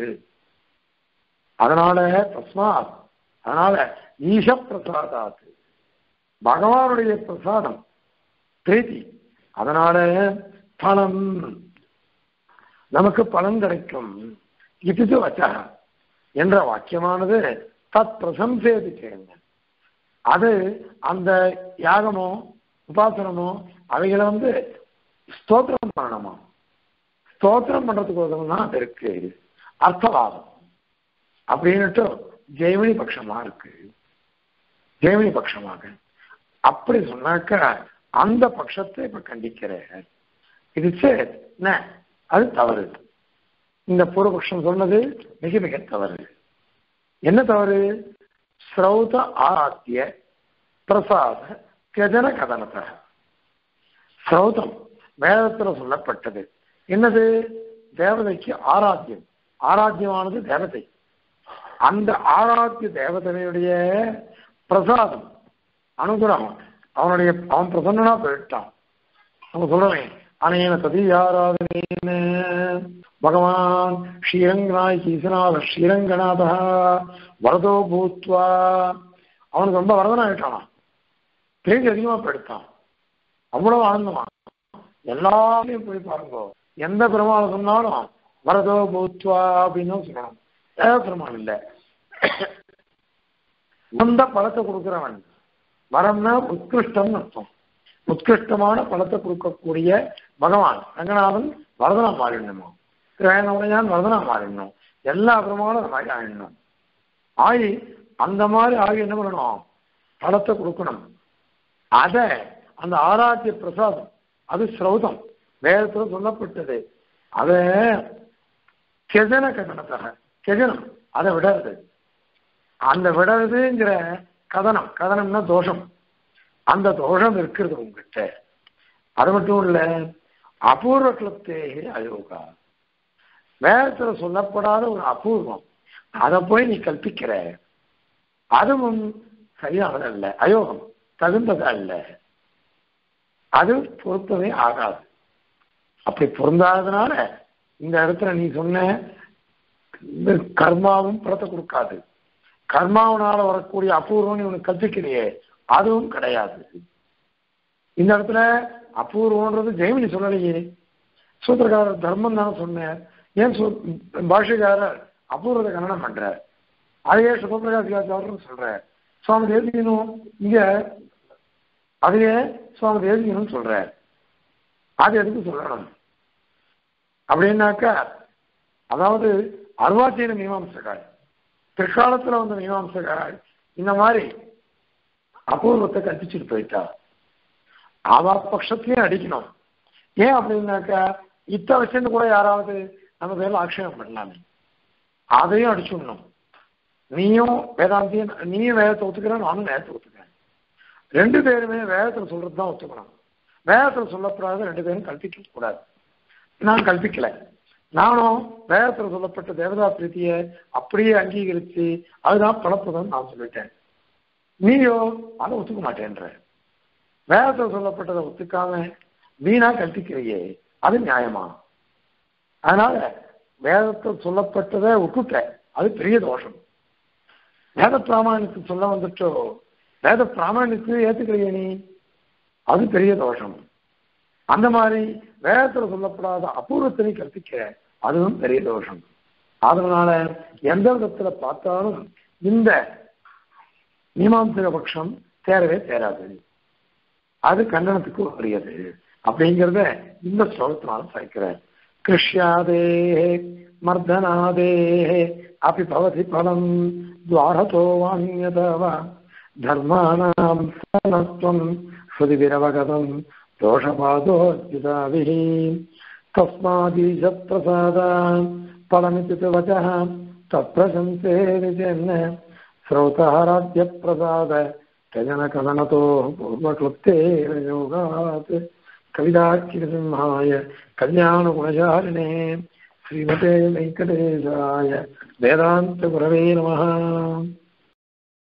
அதனால தஸ்மாத் அதனால ஈஷ பிரசாதாத்து பகவானுடைய பிரசாதம் பிரீத்தி அதனால பலம் நமக்கு பலன் கிடைக்கும் இது வச்சா என்ற வாக்கியமானது தத் பிரசம்சேதி சேர்ந்த அது அந்த யாகமோ உபாசனமோ அவைகளை வந்து ஸ்தோத்திரம் பண்ணணுமா ஸ்தோத்திரம் பண்றதுக்கு தான் அது இருக்கு அர்த்தவாதம் அப்படின்னுட்டு ஜெய்மணி பட்சமா இருக்கு ஜெய்மணி பட்சமாக அப்படி சொன்னாக்க அந்த பட்சத்தை இப்ப கண்டிக்கிறேன் இது சரி என்ன அது தவறு இந்த பூர்வபக்ஷம் சொன்னது மிக மிக தவறு என்ன தவறு ஸ்ரௌத ஆராத்திய பிரசாத கஜன கதனத ஸ்ரௌதம் வேதத்துல சொல்லப்பட்டது என்னது தேவதைக்கு ஆராத்தியம் ஆராத்தியமானது தேவதை அந்த ஆராத்திய தேவதையுடைய பிரசாதம் அனுகிரகம் அவனுடைய அவன் பிரசன்னா போயிட்டான் அவங்க சொல்றவன் அனேன ததியாராதனேன பகவான் ஸ்ரீரங்கநாய் கீசநாத ஸ்ரீரங்கநாதா வரதோ பூத்வா அவனுக்கு ரொம்ப வரதன் ஆயிட்டானா பேச்சு அதிகமா போயிட்டான் அவ்வளவு ஆனந்தமா எல்லாத்தையும் போய் பாருங்க எந்த பெருமாள் சொன்னாலும் வரதோ பூத்வா அப்படின்னு சொல்லணும் ஏக பெருமாள் இல்லை உந்த பழத்தை கொடுக்கிறவன் வரம்னா உத்கிருஷ்டம் அர்த்தம் உத்கிருஷ்டமான பழத்தை கொடுக்கக்கூடிய பகவான் ரங்கநாதன் வரதனா மாறிடணுமா கிரகணமுடையான் வரதனா மாறிடணும் எல்லா பெருமாளும் அந்த மாதிரி ஆயிடணும் ஆகி அந்த மாதிரி ஆகி என்ன பண்ணணும் பழத்தை கொடுக்கணும் அத அந்த ஆராத்திய பிரசாதம் அது ஸ்ரௌதம் வேதத்துல சொல்லப்பட்டது அத கெஜன கதனத்தக கெஜனம் அதை விடறது அந்த விடறதுங்கிற கதனம் கதனம்னா தோஷம் அந்த தோஷம் இருக்கிறது உங்ககிட்ட அது மட்டும் இல்ல அபூர்வ கிளப்தேகே அயோகா வேதத்துல சொல்லப்படாத ஒரு அபூர்வம் அதை போய் நீ கல்பிக்கிற அதுவும் சரியானதல்ல அயோகம் தகுந்தது அல்ல அது பொருத்தமே ஆகாது அப்படி பொருந்தாததுனால இந்த இடத்துல நீ சொன்ன இந்த கர்மாவும் பலத்தை கொடுக்காது கர்மாவனால வரக்கூடிய அபூர்வம் நீ உனக்கு கற்பிக்கிறியே அதுவும் கிடையாது இந்த இடத்துல அபூர்வம்ன்றது ஜெயமினி சொல்லலையே சூத்திரக்காரர் தர்மம் தானே சொன்னேன் ஏன் சூ பாஷைக்காரர் அபூர்வத்தை கண்டனம் பண்றார் அதையே சுபபிரகாசிகாச்சாரர்னு சொல்றார் சுவாமி தேசிகனும் இங்க அதையே சுவாமி தேசிகனும் சொல்றார் அது எதுக்கு சொல்லணும் அப்படின்னாக்கா அதாவது அருவாச்சீன மீமாம்சகாய் பிற்காலத்துல வந்த மீமாம்சகாய் இந்த மாதிரி அபூர்வத்தை கற்பிச்சுட்டு போயிட்டா அவ பட்சத்தையும் அடிக்கணும் ஏன் அப்படின்னாக்கா இத்த வச்சுன்னு கூட யாராவது நம்ம பேர்ல ஆக்ஷேபம் பண்ணலாமே அதையும் அடிச்சுடணும் நீயும் வேதாந்தியும் நீயும் வேதத்தை ஒத்துக்கிற நானும் வேதத்தை ஒத்துக்கிறேன் ரெண்டு பேருமே வேதத்தில் சொல்றது தான் ஒத்துக்கணும் வேதத்தில் சொல்லப்படாத ரெண்டு பேரும் கல்பிக்க கூடாது நான் கல்பிக்கல நானும் வேதத்தில் சொல்லப்பட்ட தேவதா பிரீத்தியை அப்படியே அங்கீகரித்து அதுதான் பலப்பதம் நான் சொல்லிட்டேன் நீயோ அதை ஒத்துக்க மாட்டேன்ற வேதத்தில் சொல்லப்பட்டதை ஒத்துக்காம வீணா கல்பிக்கிறையே அது நியாயமா அதனால வேதத்தில் சொல்லப்பட்டதை விட்டுட்ட அது பெரிய தோஷம் வேத பிராமணியத்துக்கு சொல்ல வந்துட்டோ வேத பிராமணியத்துக்கு ஏத்துக்கிறையே நீ அது பெரிய தோஷம் அந்த மாதிரி வேதத்தில் சொல்லப்படாத அபூர்வத்தினை கற்பிக்க அதுவும் பெரிய தோஷம் அதனால எந்த விதத்துல பார்த்தாலும் இந்த மீமாம்சக பட்சம் தேரவே தேராது அது கண்டனத்துக்கு உரியது அப்படிங்கிறத இந்த ஸ்லோகத்தினால சாய்க்கிறார் கிருஷ்யாதே மர்தனாதே அப்படி பவதி பலம் துவாரதோ வாணியதவ தர்மானாம் சனத்வம் ஸ்ருதிவிரவகதம் दोषपादोद्युताभिः तस्मादीशप्रसादान् फलमिति तु वचः तत्प्रशंसे विजन् श्रौतहराद्यप्रसाद कजनकथनतो पूर्वक्लुप्तेन योगात् कविदाख्यसिंहाय कल्याणगुणशालिने श्रीमते वेङ्कटेशाय वेदान्तगुरवे नमः